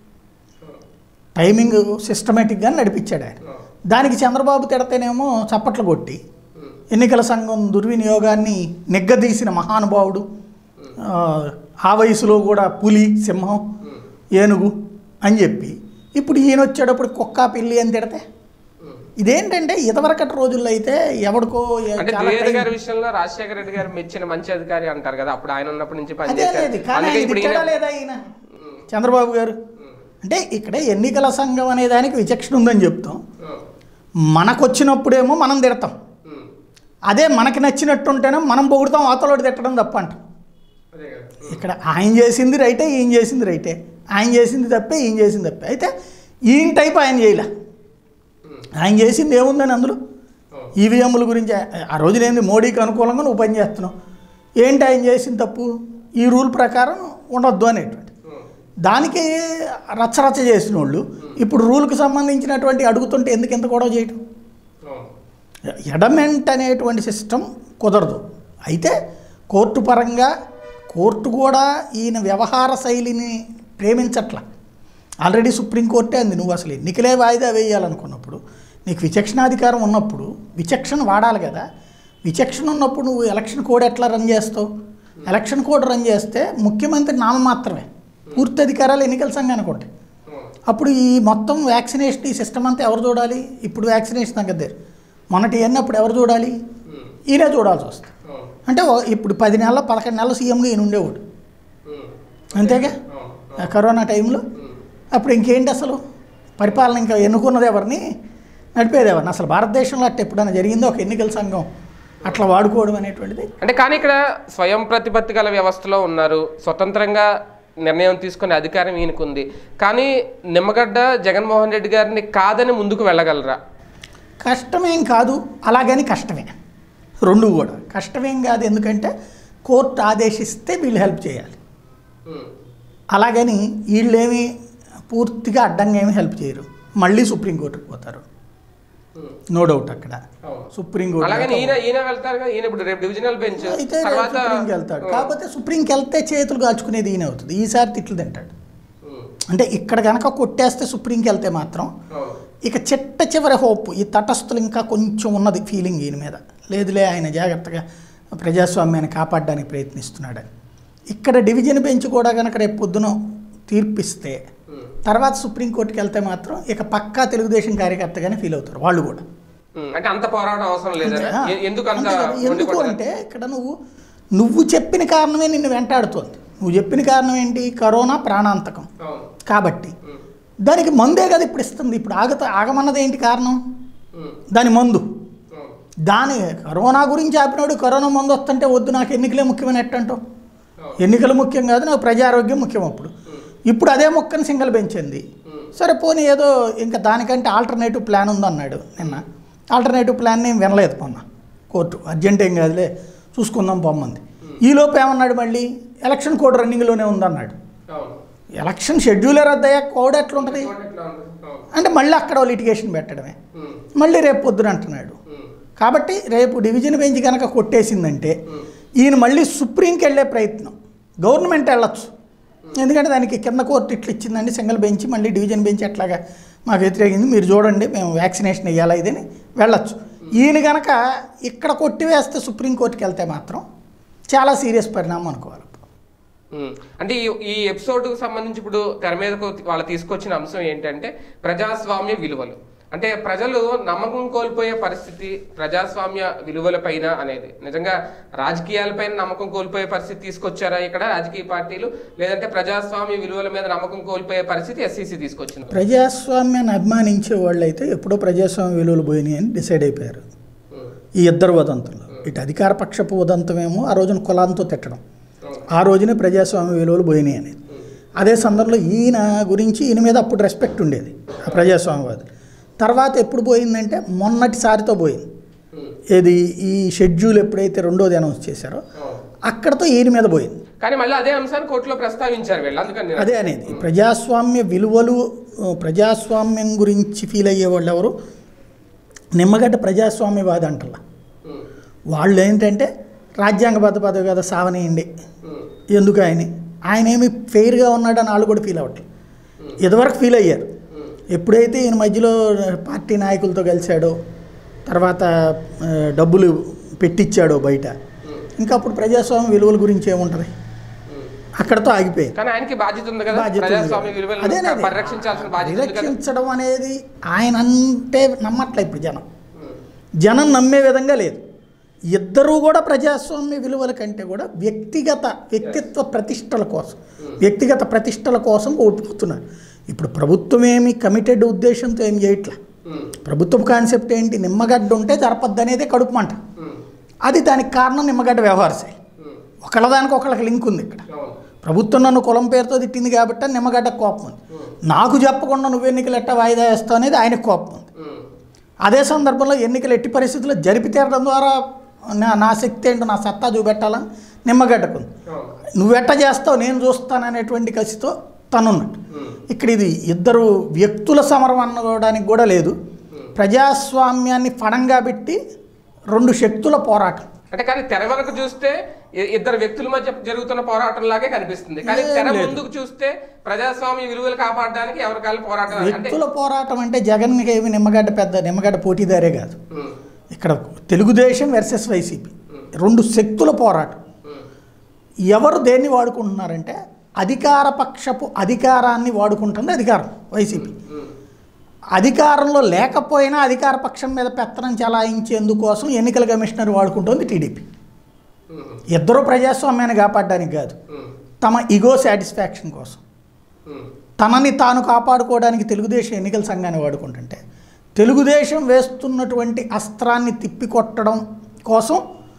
టైమింగ్ సిస్టమేటిక్గా నడిపించాడు ఆయన ఉమ్. దానికి చంద్రబాబు తిడతేనేమో చప్పట్లు కొట్టి ఉమ్. ఎన్నికల సంఘం దుర్వినియోగాన్ని నిగ్గదీసిన మహానుభావుడు ఆ, ఆ వయసులో కూడా పులి సింహం ఉమ్. ఏనుగు అని చెప్పి ఇప్పుడు ఈయన వచ్చేటప్పుడు కుక్క పిల్లి అని తిడితే ఉమ్. ఇదేంటంటే ఇదివరకటి రోజుల్లో అయితే ఎవడికో ఏ- అంటే చాలా ద్వివేది టైం- గారి విషయంలో రాజశేఖర రెడ్డి గారు మెచ్చిన మంచి అధికారి అంటారు కదా అప్పుడు ఆయన ఉన్నప్పటి నుంచి అదే పనిచేశారు లేదు కానీ అందుకే ఆయన ఇప్పుడు ఈయన తిట్టాడా లేదా ఈయన చంద్రబాబు గారు అంటే ఇక్కడ ఎన్నికల సంఘం అనే దానికి విచక్షణ ఉందని చెప్తాం ఉమ్. మనకు వచ్చినప్పుడేమో మనం తిడతాం ఉమ్. అదే మనకి నచ్చినట్టుంటేనే మనం పొగుడుతాం అవతలోడు తిట్టడం తప్ప అంటాం అదే కదా ఇక్కడ ఆయన చేసింది రైటే ఈయన చేసింది రైటే ఆయన చేసింది తప్పే ఈయన చేసింది తప్పే అయితే ఈయన టైప్ ఆయన చేయలే ఆయన చేసింది ఏముందని అందులో ఉమ్. ఈవీఎంల గురించి ఆ- ఆ రోజునేంది మోడీకి అనుకూలంగా నువ్వు పని చేస్తున్నావు ఏంటి ఆయన చేసిన తప్పు ఈ రూల్ ప్రకారం ఉండొద్దు అనేటువంటి ఉమ్. దానికి రచ్చరచ్చ చేసిన వాళ్ళు ఇప్పుడు రూల్కి సంబంధించినటువంటి అడుగుతుంటే ఎందుకు ఎంత గొడవ చేయటం ఉమ్. ఎడమెంట్ అనేటువంటి సిస్టమ్ కుదరదు అయితే కోర్టు పరంగా కోర్టు కూడా ఈయన వ్యవహార శైలిని ప్రేమించట్ల ఆల్రెడీ సుప్రీంకోర్టే అంది నువ్వు అసలు ఎన్నికలే వాయిదా వేయాలనుకున్నప్పుడు నీకు విచక్షణాధికారం ఉన్నప్పుడు విచక్షణ వాడాలి కదా విచక్షణ ఉన్నప్పుడు నువ్వు ఎలక్షన్ కోడ్ ఎట్లా రన్ చేస్తావు ఎలక్షన్ కోడ్ రన్ చేస్తే ముఖ్యమంత్రి నామమాత్రమే పూర్తి అధికారాలు ఎన్నికల సంఘానికి ఉంటాయి ఉమ్. అప్పుడు ఈ మొత్తం వ్యాక్సినేషన్ ఈ సిస్టమ్ అంతా ఎవరు చూడాలి ఇప్పుడు వ్యాక్సినేషన్ తగ్గద్దారు మొన్నటి ఇవన్నీ అప్పుడు ఎవరు చూడాలి ఉమ్. ఈయనే చూడాల్సి వస్తుంది ఉమ్. అంటే ఓ- ఇప్పుడు పది నెలల పదకొండు నెలలు సీఎంగా ఈయన ఉండేవాడు ఉమ్. అంతేగా ఉమ్. ఆ కరోనా టైంలో ఉమ్. అప్పుడు ఇంకేంటి అసలు పరిపాలన ఇంకా ఎన్నుకున్నది ఎవరిని నడిపేది ఎవరిని అసలు భారతదేశంలో అట్ట ఎప్పుడైనా జరిగిందో ఒక ఎన్నికల సంఘం అట్లా వాడుకోవడం అనేటువంటిది అంటే కానీ ఇక్కడ స్వయం ప్రతిపత్తి గల వ్యవస్థలో ఉన్నారు స్వతంత్రంగా నిర్ణయం తీసుకునే అధికారం ఈయనకుంది కానీ నిమ్మగడ్డ జగన్మోహన్ రెడ్డి గారిని కాదని ముందుకు వెళ్ళగలరా కష్టమేం కాదు అలాగని కష్టమే రెండు కూడా కష్టమేం కాదు ఎందుకంటే కోర్టు ఆదేశిస్తే వీళ్ళు హెల్ప్ చేయాలి ఉమ్. అలాగని వీళ్ళేమి పూర్తిగా అడ్డంగా ఏమి హెల్ప్ చేయరు మళ్ళీ సుప్రీంకోర్టుకు పోతారు నో డౌట్ అక్కడ అవును. సుప్రీంకోర్టు అలాగే ఈయన ఈయన వెళ్తారు కదా ఈయన ఇప్పుడు రేపు డివిజనల్ బెంచ్ అయితే రేపు తర్వాత సుప్రీంకి వెళ్తాడు కాకపోతే సుప్రీంకి వెళ్తే చేతులు కాల్చుకునేది ఈయన అవుతుంది ఈసారి తిట్లు తింటాడు ఉమ్, అంటే ఇక్కడ కనుక కొట్టేస్తే సుప్రీంకి వెళ్తే మాత్రం అవును. ఇక చిట్ట చివరి హోప్ ఈ తటస్థులు ఇంకా కొంచెం ఉన్నది ఫీలింగ్ ఈయన మీద లేదులే ఆయన జాగ్రత్తగా ప్రజాస్వామ్యాన్ని కాపాడడానికి ప్రయత్నిస్తున్నాడని ఇక్కడ డివిజన్ బెంచ్ కూడా కనుక రేపు పొద్దున తీర్పిస్తే ఉమ్, తర్వాత సుప్రీంకోర్టుకి వెళ్తే మాత్రం ఇక పక్కా తెలుగుదేశం కార్యకర్తగానే ఫీల్ అవుతారు వాళ్ళు కూడా ఉమ్, అంటే అంత పోరాటం అవసరం లేదా అంతే, ఆ. ఎ- ఎందుకు అంత అంతే కదా. మొండి ఎందుకు పట్టుదల? అంటే ఇక్కడ నువ్వు నువ్వు చెప్పిన కారణమే నిన్ను వెంటాడుతోంది నువ్వు చెప్పిన కారణం ఏంటి కరోనా ప్రాణాంతకం అవును కాబట్టి ఉమ్, దానికి మందే కదా ఇప్పుడు ఇస్తుంది ఇప్పుడు ఆగత ఆగమన్నది ఏంటి కారణం ఉమ్, దాని మందు అవును. దాని కరోనా గురించి ఆపినాడు కరోనా మందు వస్తుంటే వద్దు నాకు ఎన్నికలే ముఖ్యమని ఎట్టంటావు అవును. ఎన్నికలు ముఖ్యం కాదు నాకు ప్రజారోగ్యం ముఖ్యం అప్పుడు ఇప్పుడు అదే మొక్కని సింగల్ పెంచింది సరే పోనీ ఏదో ఇంకా దానికంటే ఆల్టర్నేటివ్ ప్లాన్ ఉందన్నాడు నిన్న ఆల్టర్నేటివ్ ప్లాన్ ఏం వినలేదు మొన్న కోర్టు అర్జెంట్ ఏం కాదులే చూసుకుందాం పొమ్మంది ఈలోపు ఏమన్నాడు మళ్ళీ ఎలక్షన్ కోడ్ రన్నింగ్లోనే ఉందన్నాడు అవును ఎలక్షన్ షెడ్యూలే రద్దయ్యాక కోడ్ ఎట్లుంటుంది చూడండి ఎట్లా ఉంది. అవును. అంటే మళ్ళీ అక్కడ లిటిగేషన్ పెట్టడమే ఉమ్, మళ్ళీ రేపు పొద్దున అంటున్నాడు ఉమ్, కాబట్టి రేపు డివిజన్ బెంచ్ కనుక కొట్టేసిందంటే ఉమ్, ఈయన మళ్ళీ సుప్రీంకి వెళ్ళే ప్రయత్నం గవర్నమెంట్ వెళ్ళొచ్చు ఎందుకంటే దానికి కింద కోర్టు ఇట్లా ఇచ్చిందండి సింగిల్ బెంచ్ మళ్ళీ డివిజన్ బెంచ్ ఎట్లాగా మాకు వ్యతిరేకింది మీరు చూడండి మేము వ్యాక్సినేషన్ వేయాలా ఇదని వెళ్ళొచ్చు ఈయన కనుక ఇక్కడ కొట్టివేస్తే సుప్రీంకోర్టుకి వెళ్తే మాత్రం చాలా సీరియస్ పరిణామం అనుకోవాలి ఉమ్. అంటే ఈ ఈ ఎపిసోడ్ సంబంధించి ఇప్పుడు తెర మీదకు వాళ్ళు తీసుకొచ్చిన అంశం ఏంటంటే ప్రజాస్వామ్య విలువలు అంటే ప్రజలు నమ్మకం కోల్పోయే పరిస్థితి ప్రజాస్వామ్య విలువలపైన అనేది నిజంగా రాజకీయాలపైన నమ్మకం కోల్పోయే పరిస్థితి తీసుకొచ్చారా ఇక్కడ రాజకీయ పార్టీలు లేదంటే ప్రజాస్వామ్య విలువల మీద నమ్మకం కోల్పోయే పరిస్థితి ఎస్సీసీ తీసుకొచ్చింది ప్రజాస్వామ్యాన్ని అభిమానించే వాళ్ళు అయితే ఎప్పుడో ప్రజాస్వామ్య విలువలు పోయినాయి అని డిసైడ్ అయిపోయారు ఉమ్, ఈ ఇద్దరు వదంతులు ఇటు అధికార పక్షపు వదంతమేమో ఆ రోజున కులాంతో తిట్టడం అవును. ఆ రోజునే ప్రజాస్వామ్య విలువలు పోయినాయి అనేది అదే సందర్భంలో ఈయన గురించి ఈయన మీద అప్పుడు రెస్పెక్ట్ ఉండేది ఆ ప్రజాస్వామ్యవాదులు తర్వాత ఎప్పుడు పోయిందంటే మొన్నటిసారితో పోయింది ఉమ్, ఏది ఈ షెడ్యూల్ ఎప్పుడైతే రెండోది అనౌన్స్ చేశారో అవును. అక్కడతో ఈయన మీద పోయింది కానీ మళ్ళీ అదే అంశాన్ని కోర్టులో ప్రస్తావించారు వీళ్ళు అందుకని నేను- అదే అనేది ఈ ప్రజాస్వామ్య విలువలు ఆ, ప్రజాస్వామ్యం గురించి ఫీల్ అయ్యే వాళ్ళు ఎవరు నిమ్మగడ్డ ప్రజాస్వామ్యవాది అంటలా ఉమ్, వాళ్ళు ఏంటంటే రాజ్యాంగబద్ధ పదవి కదా సావనేయండి ఉమ్, ఎందుకు ఆయన ఆయన ఏమి ఫెయిర్గా ఉన్నాడని వాళ్ళు కూడా ఫీల్ అవ్వట్లేదు ఇదివరకు ఫీల్ అయ్యారు ఉమ్, ఎప్పుడైతే ఈయన మధ్యలో పార్టీ నాయకులతో కలిశాడో తర్వాత ఆ, డబ్బులు పెట్టించాడో బయట ఇంకా అప్పుడు ప్రజాస్వామ్య విలువల గురించి ఏముంటుంది ఉమ్. అక్కడతో ఆగిపోయింది కానీ ఆయనకి బాధ్యత ఉంది కదా బాధ్యత ఉంది ప్రజాస్వామ్య కదా. విలువలను అదేనది. పరిరక్షించాల్సిన బాధ్యత ఉంది కదా పరిరక్షించడం అనేది ఆయన అంటే నమ్మట్లే ఇప్పుడు జనం ఉమ్, జనం నమ్మే విధంగా లేదు ఇద్దరూ కూడా ప్రజాస్వామ్య విలువల కంటే కూడా వ్యక్తిగత వ్యక్తిత్వ ప్రతిష్టల కోసం వ్యక్తిగత ప్రతిష్టల కోసం ఓటుకుతున్నారు ఇప్పుడు ప్రభుత్వం ఏమి కమిటెడ్ ఉద్దేశంతో ఏం చేయట్లా ఉమ్, ప్రభుత్వ కాన్సెప్ట్ ఏంటి నిమ్మగడ్డ ఉంటే జరపద్దు అనేది కడుపు మంట ఉమ్, అది దానికి కారణం నిమ్మగడ్డ వ్యవహార శైలి ఉమ్, ఒకళ్ళదానికి ఒకళ్ళకి లింక్ ఉంది ఇక్కడ అవును. ప్రభుత్వం నన్ను కులం పేరుతో తిట్టింది కాబట్టి నిమ్మగడ్డ కోపం ఉంది నాకు చెప్పకుండా నువ్వు ఎన్నికలు ఎట్ట వాయిదా వేస్తావు అనేది ఆయనకు కోపం ఉంది ఉమ్, అదే సందర్భంలో ఎన్నికలు ఎట్టి పరిస్థితుల్లో జరిపి తీరడం ద్వారా నా నా శక్తి ఏంటో నా సత్తా చూపెట్టాలని నిమ్మగడ్డకు ఉంది అవును. నువ్వెట్ట చేస్తావు నేను చూస్తాననేటువంటి కసితో తనున్నాడు ఉమ్, ఇక్కడ ఇది ఇద్దరు వ్యక్తుల సమరం అనుకోవడానికి కూడా లేదు ప్రజాస్వామ్యాన్ని ఫడంగా పెట్టి రెండు శక్తుల పోరాటం అంటే కానీ తెర వెనక చూస్తే ఇ- ఇద్దరు వ్యక్తుల మధ్య జరుగుతున్న పోరాటం లాగే కనిపిస్తుంది కానీ లేదు, తెర లేదు. ముందుకు చూస్తే ప్రజాస్వామ్య విలువలు కాపాడడానికి ఎవరికాలు పోరాటం అంటే వ్యక్తుల పోరాటం అంటే జగన్కి ఏమి నిమ్మగడ్డ పెద్ద నిమ్మగడ్డ పోటీదారే కాదు ఉమ్, ఇక్కడ తెలుగుదేశం వెర్సెస్ వైసీపీ రెండు శక్తుల పోరాటం ఉమ్, ఎవరు దేన్ని వాడుకుంటున్నారంటే అధికార పక్షపు అధికారాన్ని వాడుకుంటుంది అధికారం వైసీపీ ఉమ్, అధికారంలో లేకపోయినా అధికార పక్షం మీద పెత్తనం చలాయించేందుకోసం ఎన్నికల కమిషనర్ వాడుకుంటుంది టీడీపీ ఉమ్, ఇద్దరు ప్రజాస్వామ్యాన్ని కాపాడడానికి కాదు ఉమ్, తమ ఇగో సాటిస్ఫాక్షన్ కోసం ఉమ్, తనని తాను కాపాడుకోవడానికి తెలుగుదేశం ఎన్నికల సంఘాన్ని వాడుకుంటుంటే తెలుగుదేశం వేస్తున్నటువంటి అస్త్రాన్ని తిప్పికొట్టడం కోసం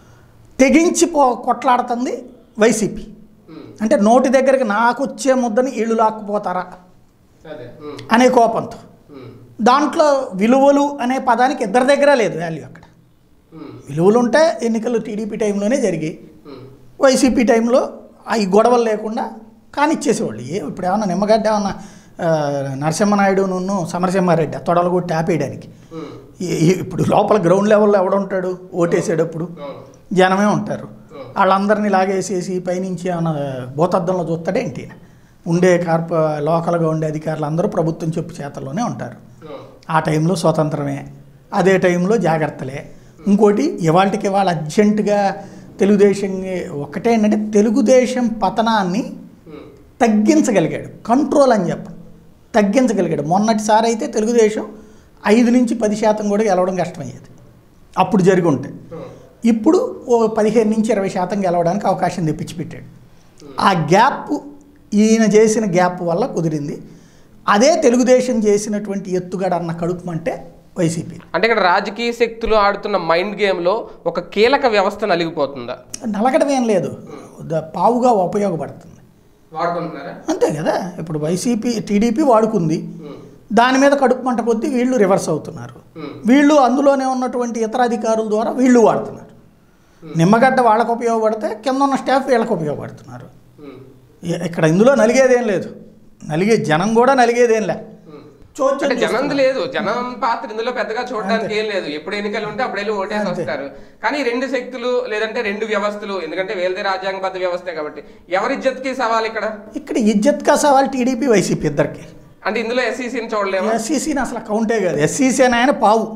తెగించి పో కొట్లాడుతుంది వైసీపీ ఉమ్, అంటే నోటి దగ్గరికి నాకు వచ్చే ముద్దని వీళ్ళు లాక్కుపోతారా అదే ఉమ్, అనే కోపంతో ఉమ్, దాంట్లో విలువలు అనే పదానికి ఇద్దరి దగ్గర లేదు వాల్యూ అక్కడ ఉమ్, విలువలు ఉంటే ఎన్నికలు టీడీపీ టైంలోనే జరిగాయి ఉమ్, వైసీపీ టైంలో ఆ ఈ గొడవలు లేకుండా కానిచ్చేసేవాళ్ళు ఏ ఇప్పుడు ఏమన్నా నిమ్మగడ్డ ఏమన్నా ఆ, నరసింహనాయుడును సమరసింహారెడ్డి తొడలు కొట్టి ఆపేయడానికి ఉమ్, ఈ- ఈ- ఇప్పుడు లోపల గ్రౌండ్ లెవెల్లో ఎవడుంటాడు ఓటేసేటప్పుడు అవును. జనమే ఉంటారు వాళ్ళందరినీ లాగేసేసి పైనుంచి ఏమైనా భూతద్దంలో చూస్తాడేంటి ఈయన? ఉండే కార్ప లోకల్గా ఉండే అధికారులు అందరూ ప్రభుత్వం చెప్పు చేతల్లోనే ఉంటారు అవును. ఆ టైంలో స్వతంత్రమే అదే టైంలో జాగ్రత్తలే ఇంకోటి ఇవాళకి ఇవాళ అర్జెంటుగా తెలుగుదేశం ఒకటే ఏంటంటే తెలుగుదేశం పతనాన్ని ఉమ్, తగ్గించగలిగాడు కంట్రోల్ అని చెప్పను తగ్గించగలిగాడు మొన్నటిసారి అయితే తెలుగుదేశం ఐదు నుంచి పది శాతం కూడా గెలవడం కష్టమయ్యేది అప్పుడు జరిగి ఉంటే అవును. ఇప్పుడు ఓ పదిహేను నుంచి ఇరవై శాతం గెలవడానికి అవకాశం తెప్పించి పెట్టాడు ఆ గ్యాప్ ఈయన చేసిన గ్యాప్ వల్ల కుదిరింది అదే తెలుగుదేశం చేసినటువంటి ఎత్తుగడ అన్న కడుపుమంటే వైసీపీ అంటే ఇక్కడ రాజకీయ శక్తులు ఆడుతున్న మైండ్ గేమ్లో ఒక కీలక వ్యవస్థ నలిగిపోతుందా నలగడం ఏం లేదు ద- పావుగా ఉపయోగపడుతుంది వాడుకుంటున్నారా అంతే కదా ఇప్పుడు వైసీపీ టీడీపీ వాడుకుంది దాని మీద కడుపు మంట కొద్దీ వీళ్ళు రివర్స్ అవుతున్నారు వీళ్ళు అందులోనే ఉన్నటువంటి ఇతర అధికారుల ద్వారా వీళ్ళు వాడుతున్నారు నిమ్మగడ్డ వాళ్ళకు ఉపయోగపడితే కింద ఉన్న స్టాఫ్ వీళ్ళకి ఉపయోగపడుతున్నారు ఇ- ఇక్కడ ఇందులో నలిగేదేం లేదు నలిగే జనం కూడా నలిగేదేం లే చోద్యం అంటే జనం చేస్తున్నారు. లేదు జనం పాత్ర ఇందులో పెద్దగా చూడడానికి ఏం లేదు ఎప్పుడు ఎన్నికలు ఉంటే అప్పుడు వెళ్ళి ఓటేసి అంతే. వస్తారు కానీ రెండు శక్తులు లేదంటే రెండు వ్యవస్థలు ఎందుకంటే వేలదే రాజ్యాంగబద్ధ వ్యవస్థే కాబట్టి ఎవరి ఇజ్జత్కి సవాల్ ఇక్కడ ఇక్కడ ఇజ్జత్ కా సవాల్ టీడీపీ వైసీపీ ఇద్దరికి అంటే ఇందులో ఎస్సీసీని చూడలేము ఎస్సీసీని అసలు కౌంటే కాదు ఎస్సీసీ అని ఆయన పావు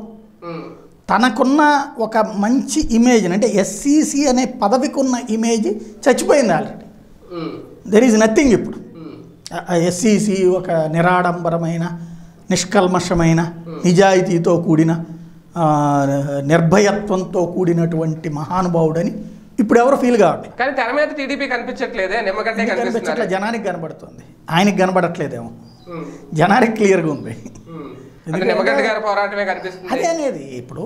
తనకున్న ఒక మంచి ఇమేజ్ అంటే ఎస్సీసీ అనే పదవికి ఉన్న ఇమేజ్ చచ్చిపోయింది ఆల్రెడీ దెర్ ఈజ్ నథింగ్ ఇప్పుడు ఎస్సీసీ ఒక నిరాడంబరమైన నిష్కల్మషమైన నిజాయితీతో కూడిన ఆ, నిర్భయత్వంతో కూడినటువంటి మహానుభావుడని ఇప్పుడు ఎవరు ఫీల్ కావట్లేదు కానీ తెర మీద టీడీపీ కనిపించట్లేదే నిమ్మగడ్డే కనిపించట్లే కనిపిస్తున్నారు జనానికి కనబడుతుంది ఆయనకి కనబడట్లేదేమో ఉమ్, జనానికి క్లియర్గా ఉంది ఉమ్. అంటే నిమ్మగడ్డ గారి పోరాటమే కనిపిస్తుంది అదే అనేది ఇప్పుడు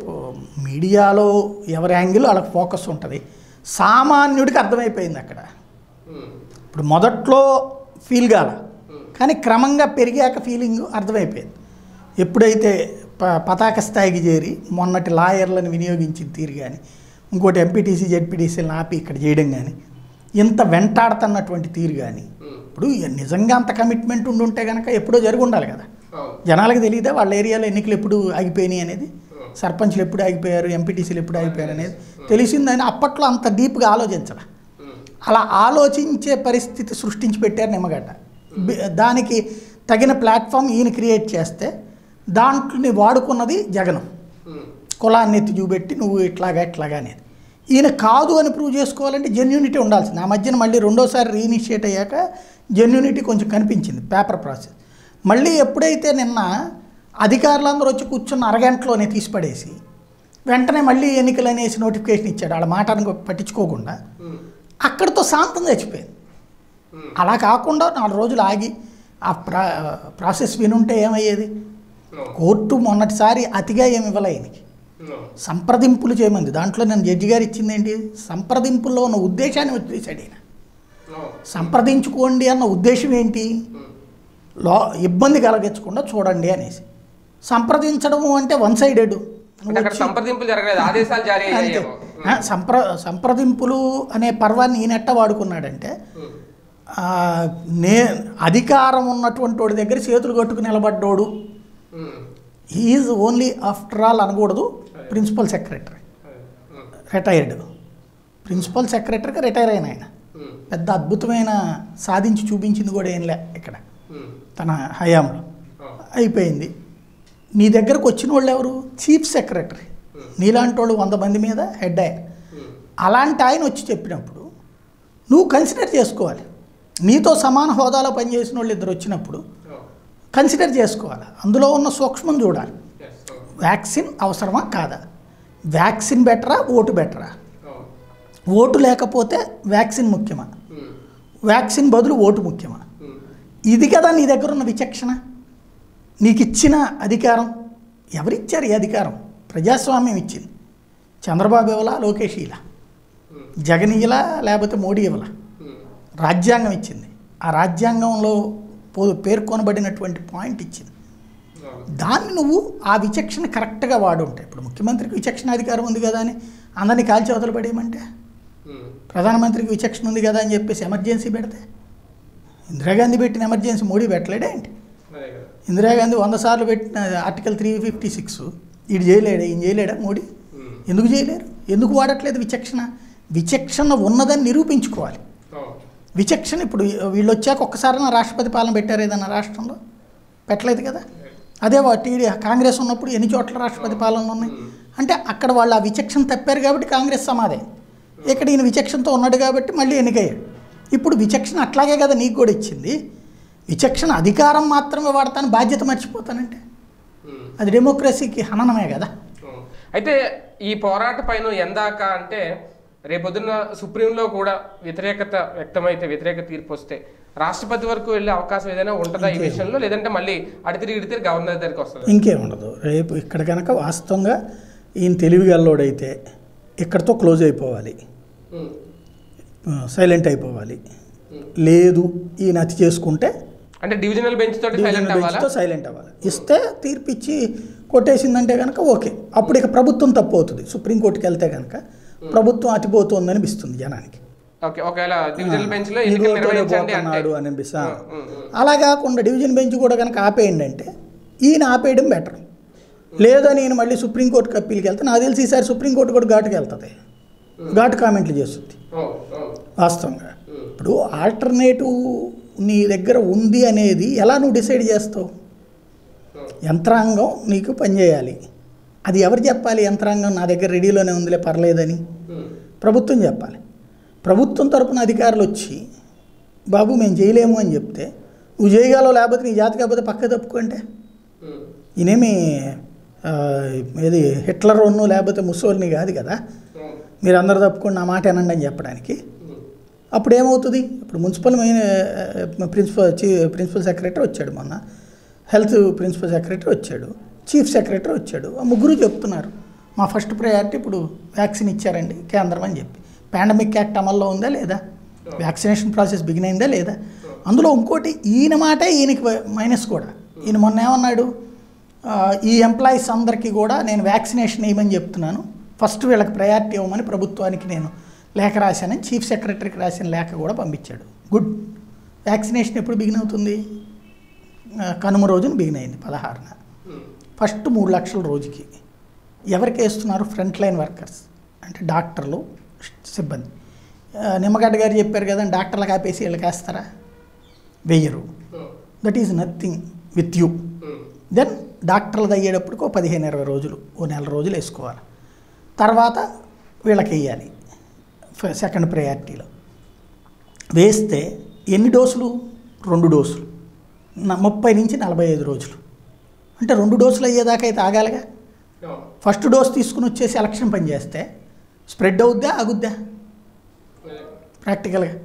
మీడియాలో ఎవరి యాంగిల్ వాళ్ళకి ఫోకస్ ఉంటుంది సామాన్యుడికి అర్థమైపోయింది అక్కడ ఉమ్, ఇప్పుడు మొదట్లో ఫీల్ కాల కానీ క్రమంగా పెరిగాక ఫీలింగ్ అర్థమైపోయింది ఎప్పుడైతే ప పతాక స్థాయికి చేరి మొన్నటి లాయర్లను వినియోగించిన తీరు కానీ ఇంకోటి ఎంపీటీసీ జెడ్పీటీసీలను ఆపి ఇక్కడ చేయడం కానీ ఇంత వెంటాడుతున్నటువంటి తీరు కానీ ఉమ్, ఇప్పుడు నిజంగా అంత కమిట్మెంట్ ఉండి ఉంటే కనుక ఎప్పుడో జరిగి ఉండాలి కదా అవును. జనాలకు తెలియదా వాళ్ళ ఏరియాలో ఎన్నికలు ఎప్పుడు ఆగిపోయినాయి అనేది సర్పంచ్లు ఎప్పుడు ఆగిపోయారు ఎంపీటీసీలు ఎప్పుడు ఆగిపోయారు అనేది తెలిసిందని అప్పట్లో అంత డీప్గా ఆలోచించడం ఉమ్, అలా ఆలోచించే పరిస్థితి సృష్టించి పెట్టారు నిమ్మగడ్డ బి- దానికి తగిన ప్లాట్ఫామ్ ఈయన క్రియేట్ చేస్తే దాంట్లోని వాడుకున్నది జగనం ఉమ్, కులాన్ని ఎత్తి చూపెట్టి నువ్వు ఇట్లాగా ఇట్లాగా అనేది ఈయన కాదు అని ప్రూవ్ చేసుకోవాలంటే జెన్యూనిటీ ఉండాల్సింది ఆ మధ్యన మళ్ళీ రెండోసారి రీఇనిషియేట్ అయ్యాక జెన్యూనిటీ కొంచెం కనిపించింది పేపర్ ప్రాసెస్ మళ్ళీ ఎప్పుడైతే నిన్న అధికారులందరూ వచ్చి కూర్చున్న అరగంటలోనే తీసిపడేసి వెంటనే మళ్ళీ ఎన్నికలు అనేసి నోటిఫికేషన్ ఇచ్చాడు వాళ్ళ మాట అనుకో- పట్టించుకోకుండా ఉమ్, అక్కడితో శాంతం చచ్చిపోయింది ఉమ్, అలా కాకుండా నాలుగు రోజులు ఆగి ఆ ప్రా ప్రాసెస్ వినుంటే ఏమయ్యేది అవును. కోర్టు మొన్నటిసారి అతిగా ఏమి ఇవ్వలే ఈయనకి అవును. సంప్రదింపులు చేయమంది దాంట్లో నేను జడ్జి గారు ఇచ్చింది ఏంటి సంప్రదింపుల్లో ఉన్న ఉద్దేశాన్ని వదిలేశాడు ఈయన అవును. సంప్రదించుకోండి అన్న ఉద్దేశం ఏంటి ఉమ్, లో ఇబ్బంది కలిగించకుండా చూడండి అనేసి సంప్రదించడము అంటే వన్ సైడెడ్ అంటే అక్కడ సంప్రదింపులు జరగలేదు ఆదేశాలు జారీ అంతే అయ్యాయేమో ఆ, సంప్ర సంప్రదింపులు అనే పర్వాన్ని ఈయన ఎట్ట వాడుకున్నాడంటే ఉమ్, ఆ, నే అధికారం ఉన్నటువంటి వాడి దగ్గర చేతులు కట్టుకుని నిలబడ్డోడు um, is only after all అనకూడదు principal secretary um, retired principal సెక్రటరీగా రిటైర్ అయిన ఆయన ఉమ్, పెద్ద అద్భుతమైన సాధించి చూపించింది కూడా ఏం లే ఇక్కడ ఉమ్, తన హయాంలో అవును. అయిపోయింది నీ దగ్గరకు వచ్చిన వాళ్ళు ఎవరు చీఫ్ సెక్రటరీ నీలాంటి వాళ్ళు వంద మంది మీద హెడ్ ఆయన ఉమ్, అలాంటి ఆయన వచ్చి చెప్పినప్పుడు నువ్వు కన్సిడర్ చేసుకోవాలి నీతో సమాన హోదాలో పనిచేసిన వాళ్ళు ఇద్దరు వచ్చినప్పుడు అవును. కన్సిడర్ చేసుకోవాలి అందులో ఉన్న సూక్ష్మం చూడాలి Yes, అవును. వ్యాక్సిన్ అవసరమా కాదా వ్యాక్సిన్ బెటరా ఓటు బెటరా అవును. ఓటు లేకపోతే వ్యాక్సిన్ ముఖ్యమా ఉమ్, వ్యాక్సిన్ బదులు ఓటు ముఖ్యమా ఉమ్, ఇది కదా నీ దగ్గర ఉన్న విచక్షణ నీకు ఇచ్చిన అధికారం ఎవరిచ్చారు ఈ అధికారం ప్రజాస్వామ్యం ఇచ్చింది చంద్రబాబు ఇవ్వలా లోకేష్ ఇలా ఉమ్, జగన్ ఇవ్వలా లేకపోతే మోడీ ఇవ్వలా ఉమ్, రాజ్యాంగం ఇచ్చింది ఆ రాజ్యాంగంలో పో- పేర్కొనబడినటువంటి పాయింట్ ఇచ్చింది అవును. దాన్ని నువ్వు ఆ విచక్షణ కరెక్ట్గా వాడుంటాయి ఇప్పుడు ముఖ్యమంత్రికి విచక్షణ అధికారం ఉంది కదా అని అందరినీ కాల్చి అవతల పడేయమంటే ఉమ్, ప్రధానమంత్రికి విచక్షణ ఉంది కదా అని చెప్పేసి ఎమర్జెన్సీ పెడితే ఇందిరాగాంధీ పెట్టిన ఎమర్జెన్సీ మోడీ పెట్టలేడా ఏంటి అదే కదా ఇందిరాగాంధీ వంద సార్లు పెట్టిన ఆర్టికల్ త్రీ ఫిఫ్టీ సిక్స్ ఇది చేయలేడా ఈయన చేయలేడా మోడీ ఉమ్. ఎందుకు చేయలేరు ఎందుకు వాడట్లేదు విచక్షణ విచక్షణ ఉన్నదని నిరూపించుకోవాలి అవును. విచక్షణ ఇప్పుడు వీళ్ళు వచ్చాక ఒక్కసారైనా రాష్ట్రపతి పాలన పెట్టారు ఏదన్నా రాష్ట్రంలో పెట్టలేదు కదా అదే వా- టీడీ కాంగ్రెస్ ఉన్నప్పుడు ఎన్ని చోట్ల రాష్ట్రపతి పాలనలు ఉన్నాయి అంటే అక్కడ వాళ్ళు ఆ విచక్షణ తప్పారు కాబట్టి కాంగ్రెస్ సమాధే ఇక్కడ ఈయన విచక్షణతో ఉన్నాడు కాబట్టి మళ్ళీ ఎన్నికయ్యాడు ఇప్పుడు విచక్షణ అట్లాగే కదా నీకు కూడా ఇచ్చింది విచక్షణ అధికారం మాత్రమే వాడతాను బాధ్యత మర్చిపోతానంటే ఉమ్. అది డెమోక్రసీకి హననమే కదా ఉమ్. అయితే ఈ పోరాట పైన ఎందాక అంటే రేపొద్దున సుప్రీంలో కూడా వ్యతిరేకత వ్యక్తమైతే వ్యతిరేక తీర్పు వస్తే రాష్ట్రపతి వరకు వెళ్ళే అవకాశం ఏదైనా ఉంటుందా ఈ విషయంలో లేదంటే మళ్ళీ అడితిరిగి ఇడితిరిగి గవర్నర్ దగ్గరికి వస్తుందా ఇంకేముండదు రేపు ఇక్కడ కనుక వాస్తవంగా ఈయన తెలివిగల్లోడైతే ఇక్కడతో క్లోజ్ అయిపోవాలి ఉమ్. సైలెంట్ అయిపోవాలి లేదు ఈయన అతి చేసుకుంటే అంటే డివిజనల్ బెంచ్ తోటి సైలెంట్ అవ్వాలా బెంచ్తో సైలెంట్ అవ్వాలి ఇస్తే తీర్పు ఇచ్చి కొట్టేసిందంటే కనుక ఓకే అప్పుడు ఇక ప్రభుత్వం తప్పు అవుతుంది సుప్రీంకోర్టుకి వెళ్తే కనుక ప్రభుత్వం అతిపోతుంది అనిపిస్తుంది జనానికి ఓకే ఒకవేళ డివిజనల్ బెంచ్ లో ఈగోతోనే ఎన్నికలు నిర్వహించండి అంటే పోతున్నాడు అని అనిపిస్తా ఉమ్, ఉమ్. అలా కాకుండా డివిజన్ బెంచ్ కూడా కనుక ఆపేయండి అంటే ఈయన ఆపేయడం బెటర్ లేదా నేను మళ్ళీ సుప్రీంకోర్టుకి అప్పీల్కి వెళ్తే నాకు తెలిసి ఈసారి సుప్రీంకోర్టు కూడా ఘాటుకి వెళ్తుంది ఘాటు కామెంట్లు చేస్తుంది అవును, అవును. వాస్తవంగా ఉమ్. ఇప్పుడు ఆల్టర్నేటివ్ నీ దగ్గర ఉంది అనేది ఎలా నువ్వు డిసైడ్ చేస్తావు ఉమ్. యంత్రాంగం నీకు పనిచేయాలి అది ఎవరు చెప్పాలి యంత్రాంగం నా దగ్గర రెడీలోనే ఉందిలే పర్లేదని ఉమ్. ప్రభుత్వం చెప్పాలి ప్రభుత్వం తరపున అధికారులు వచ్చి బాబు మేము చేయలేము అని చెప్తే నువ్వు చేయగలవు లేకపోతే నీ జాతి కాకపోతే పక్క తప్పుకుంటే ఉమ్. ఈయనేమి ఆ, ఏది హిట్లర్ ఉన్ను లేకపోతే ముసోల్ని కాదు కదా అవును. మీరు అందరు తప్పుకొని నా మాట వినండి అని చెప్పడానికి ఉమ్. అప్పుడు ఏమవుతుంది ఇప్పుడు మున్సిపల్ మెయిన్ ప్రిన్సిపల్ చీ ప్రిన్సిపల్ సెక్రటరీ వచ్చాడు మొన్న హెల్త్ ప్రిన్సిపల్ సెక్రటరీ వచ్చాడు చీఫ్ సెక్రటరీ వచ్చాడు ఆ ముగ్గురు చెప్తున్నారు మా ఫస్ట్ ప్రయారిటీ ఇప్పుడు వ్యాక్సిన్ ఇచ్చారండి కేంద్రం అని చెప్పి పాండమిక్ యాక్ట్ అమల్లో ఉందా లేదా వ్యాక్సినేషన్ ప్రాసెస్ బిగిన్ అయిందా లేదా అందులో ఇంకోటి ఈయన మాటే ఈయనకి మైనస్ కూడా ఈయన మొన్న ఏమన్నాడు ఆ, ఈ ఎంప్లాయీస్ అందరికీ కూడా నేను వ్యాక్సినేషన్ వేయమని చెప్తున్నాను ఫస్ట్ వీళ్ళకి ప్రయారిటీ ఇవ్వమని ప్రభుత్వానికి నేను లేఖ రాశానని చీఫ్ సెక్రటరీకి రాసిన లేఖ కూడా పంపించాడు గుడ్ వ్యాక్సినేషన్ ఎప్పుడు బిగిన్ అవుతుంది ఆ, కనుమ రోజున బిగిన్ అయింది పదహారున ఉమ్. ఫస్ట్ మూడు లక్షల రోజుకి ఎవరికి వేస్తున్నారు ఫ్రంట్ లైన్ వర్కర్స్ అంటే డాక్టర్లు సిబ్బంది ఆ, నిమ్మగడ్డ గారు చెప్పారు కదా డాక్టర్లకు ఆపేసి వీళ్ళకి వేస్తారా వెయ్యరు um. That is nothing with you um. Then డాక్టర్లు అయ్యేటప్పటికి ఓ పదిహేను ఇరవై రోజులు ఓ నెల రోజులు వేసుకోవాలి తర్వాత వీళ్ళకి వేయాలి ఫ- సెకండ్ ప్రయారిటీలో వేస్తే ఎన్ని డోసులు రెండు డోసులు న- ముప్పై నుంచి నలభై ఐదు రోజులు అంటే రెండు డోసులు అయ్యేదాకా అయితే ఆగాలిగా అవును. ఫస్ట్ డోస్ తీసుకుని వచ్చేసి ఎలక్షన్ పని చేస్తే స్ప్రెడ్ అవుద్దా ఆగుద్దా అదే. ప్రాక్టికల్గా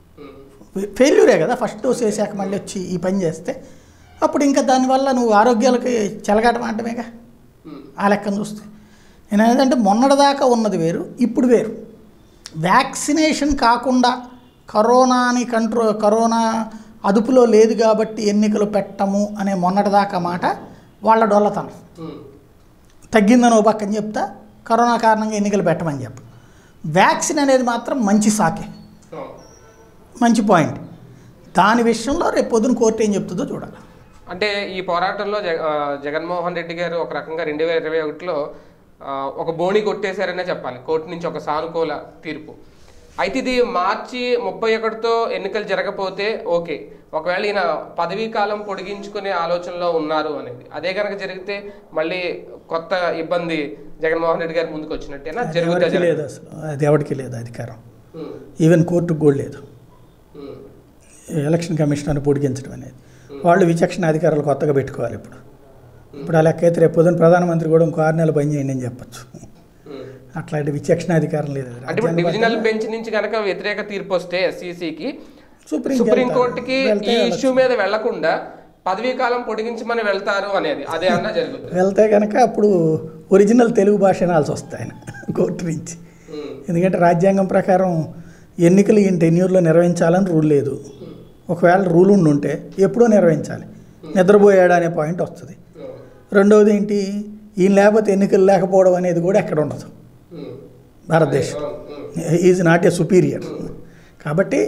ఉమ్. ఫెయిల్యూరే కదా ఫస్ట్ డోస్ వేసాక మళ్ళీ వచ్చి ఈ పని చేస్తే అప్పుడు ఇంకా దానివల్ల నువ్వు ఆరోగ్యాలకి చెలగాటం ఆడటమేగా ఉమ్. ఆ లెక్కను చూస్తే నేను ఏంటంటే మొన్నటిదాకా ఉన్నది వేరు ఇప్పుడు వేరు వ్యాక్సినేషన్ కాకుండా కరోనాని కంట్రో కరోనా అదుపులో లేదు కాబట్టి ఎన్నికలు పెట్టము అనే మొన్నటిదాకా మాట వాళ్ళ డొల్లతనం ఉమ్. తగ్గిందని ఓ పక్కన చెప్తా కరోనా కారణంగా ఎన్నికలు పెట్టమని చెప్పు వ్యాక్సిన్ అనేది మాత్రం మంచి సాకే అవును. మంచి పాయింట్ దాని విషయంలో రేపు పొద్దున కోర్టు ఏం చెప్తుందో చూడాలి అంటే ఈ పోరాటంలో జగ ఆ, జగన్మోహన్ రెడ్డి గారు ఒక రకంగా రెండు వేల ఇరవై ఒకటిలో ఆ, ఒక బోణి కొట్టేశారనే చెప్పాలి కోర్టు నుంచి ఒక సానుకూల తీర్పు అయితే ఇది మార్చి ముప్పై ఒకటితో ఎన్నికలు జరగకపోతే ఓకే ఒకవేళ ఈయన పదవీ కాలం పొడిగించుకునే ఆలోచనలో ఉన్నారు అనేది అదే కనుక జరిగితే మళ్ళీ కొత్త ఇబ్బంది జగన్మోహన్ రెడ్డి గారి ముందుకు వచ్చినట్టేనా జరుగుతా ఎవరికి లేదు అసలు అది ఎవరికి లేదు అధికారం ఉమ్, ఈవెన్ కోర్టుకు కూడా లేదు ఉమ్, ఎలక్షన్ కమిషనర్ పొడిగించడం అనేది వాళ్ళు విచక్షణ అధికారులు కొత్తగా పెట్టుకోవాలి ఇప్పుడు ఇప్పుడు ఆ లెక్క అయితే రేపు పొద్దున ప్రధానమంత్రి కూడా ఇంకో ఆరు నెలలు పని చేయండి అని చెప్పచ్చు ఉమ్. అట్లాంటి విచక్షణ అధికారం లేదు అంటే ఇప్పుడు డివిజనల్ బెంచ్ నుంచి కనుక వ్యతిరేక తీర్పు వస్తే ఎస్సీసీకి సుప్రీం సుప్రీం కోర్టుకి వెళ్తే ఈ ఇష్యూ మీద వెళ్లకుండా పదవీ కాలం పొడిగించమని వెళ్తారు అనేది అదే అన్నా జరుగుతుంది వెళ్తే కనుక అప్పుడు ఒరిజినల్ తెలుగు భాష వినాల్సి వస్తాయి ఆయన కోర్టు నుంచి ఉమ్, ఎందుకంటే రాజ్యాంగం ప్రకారం ఎన్నికలు ఈయన టెన్యూర్లో నిర్వహించాలని రూల్ లేదు ఒకవేళ రూల్ ఉండి ఉంటే ఎప్పుడో నిర్వహించాలి నిద్రపోయాడు అనే పాయింట్ వస్తుంది ఉమ్, రెండవది ఏంటి ఈయన లేకపోతే ఎన్నికలు లేకపోవడం అనేది కూడా ఎక్కడ ఉండదు ఉమ్, భారతదేశం um, um, is not a superior కాబట్టి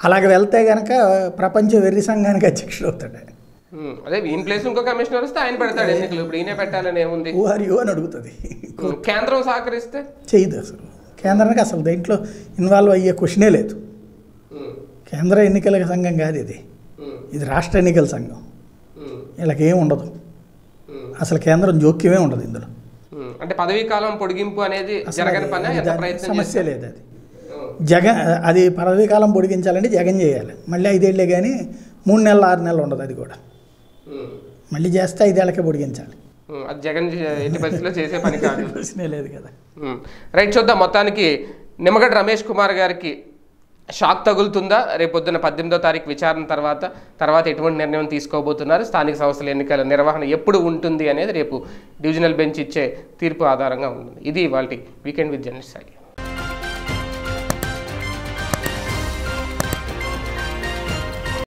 అలాగ వెళ్తే గనక ప్రపంచ వెర్రి సంఘానికి అధ్యక్షుడు అవుతాడు ఆయన ఉమ్, అదే ఈయన ప్లేస్ ఇంకో కమిషనర్ వస్తే ఆయన పెడతాడు ఎన్నికలు ఇప్పుడు ఈయనే పెట్టాలని ఏముంది ఊ ఆర్ యూ అని అడుగుతుంది ఉమ్, కేంద్రం సహకరిస్తే చేయదు అసలు కేంద్రానికి అసలు దేంట్లో ఇన్వాల్వ్ అయ్యే క్వశ్చనే లేదు ఉమ్, కేంద్ర ఎన్నికల సంఘం కాదు ఇది ఉమ్, ఇది రాష్ట్ర ఎన్నికల సంఘం ఉమ్, వీళ్ళకి ఏం ఉండదు ఉమ్, అసలు కేంద్రం జోక్యమే ఉండదు ఇందులో ఉమ్. అంటే పదవీ కాలం పొడిగింపు అనేది జరగని పని అది ఎంత దాని ప్రయత్నం సమస్య చేస్తే లేదు అది జగన్ అది పదవీ కాలం పొడిగించాలంటే జగన్ చేయాలి మళ్ళీ ఐదేళ్లే కానీ మూడు నెలలు ఆరు నెలలు ఉండదు అది కూడా మళ్ళీ చేస్తే ఐదేళ్లకే పొడిగించాలి అది జగన్ చే- ఎట్టి పరిస్థితిలో చేసే పని కాదు ప్రశ్నే లేదు కదా ఉమ్. రైట్ చూద్దాం మొత్తానికి నిమ్మగడ్డ రమేష్ కుమార్ గారికి షాక్ తగులుతుందా రేపొద్దున పద్దెనిమిదో తారీఖు విచారణ తర్వాత తర్వాత ఎటువంటి నిర్ణయం తీసుకోబోతున్నారు స్థానిక సంస్థల ఎన్నికల నిర్వహణ ఎప్పుడు ఉంటుంది అనేది రేపు డివిజనల్ బెంచ్ ఇచ్చే తీర్పు ఆధారంగా ఉంటుంది ఇది ఇవాళ వీకెండ్ విత్ జర్నలిస్ట్ సాయి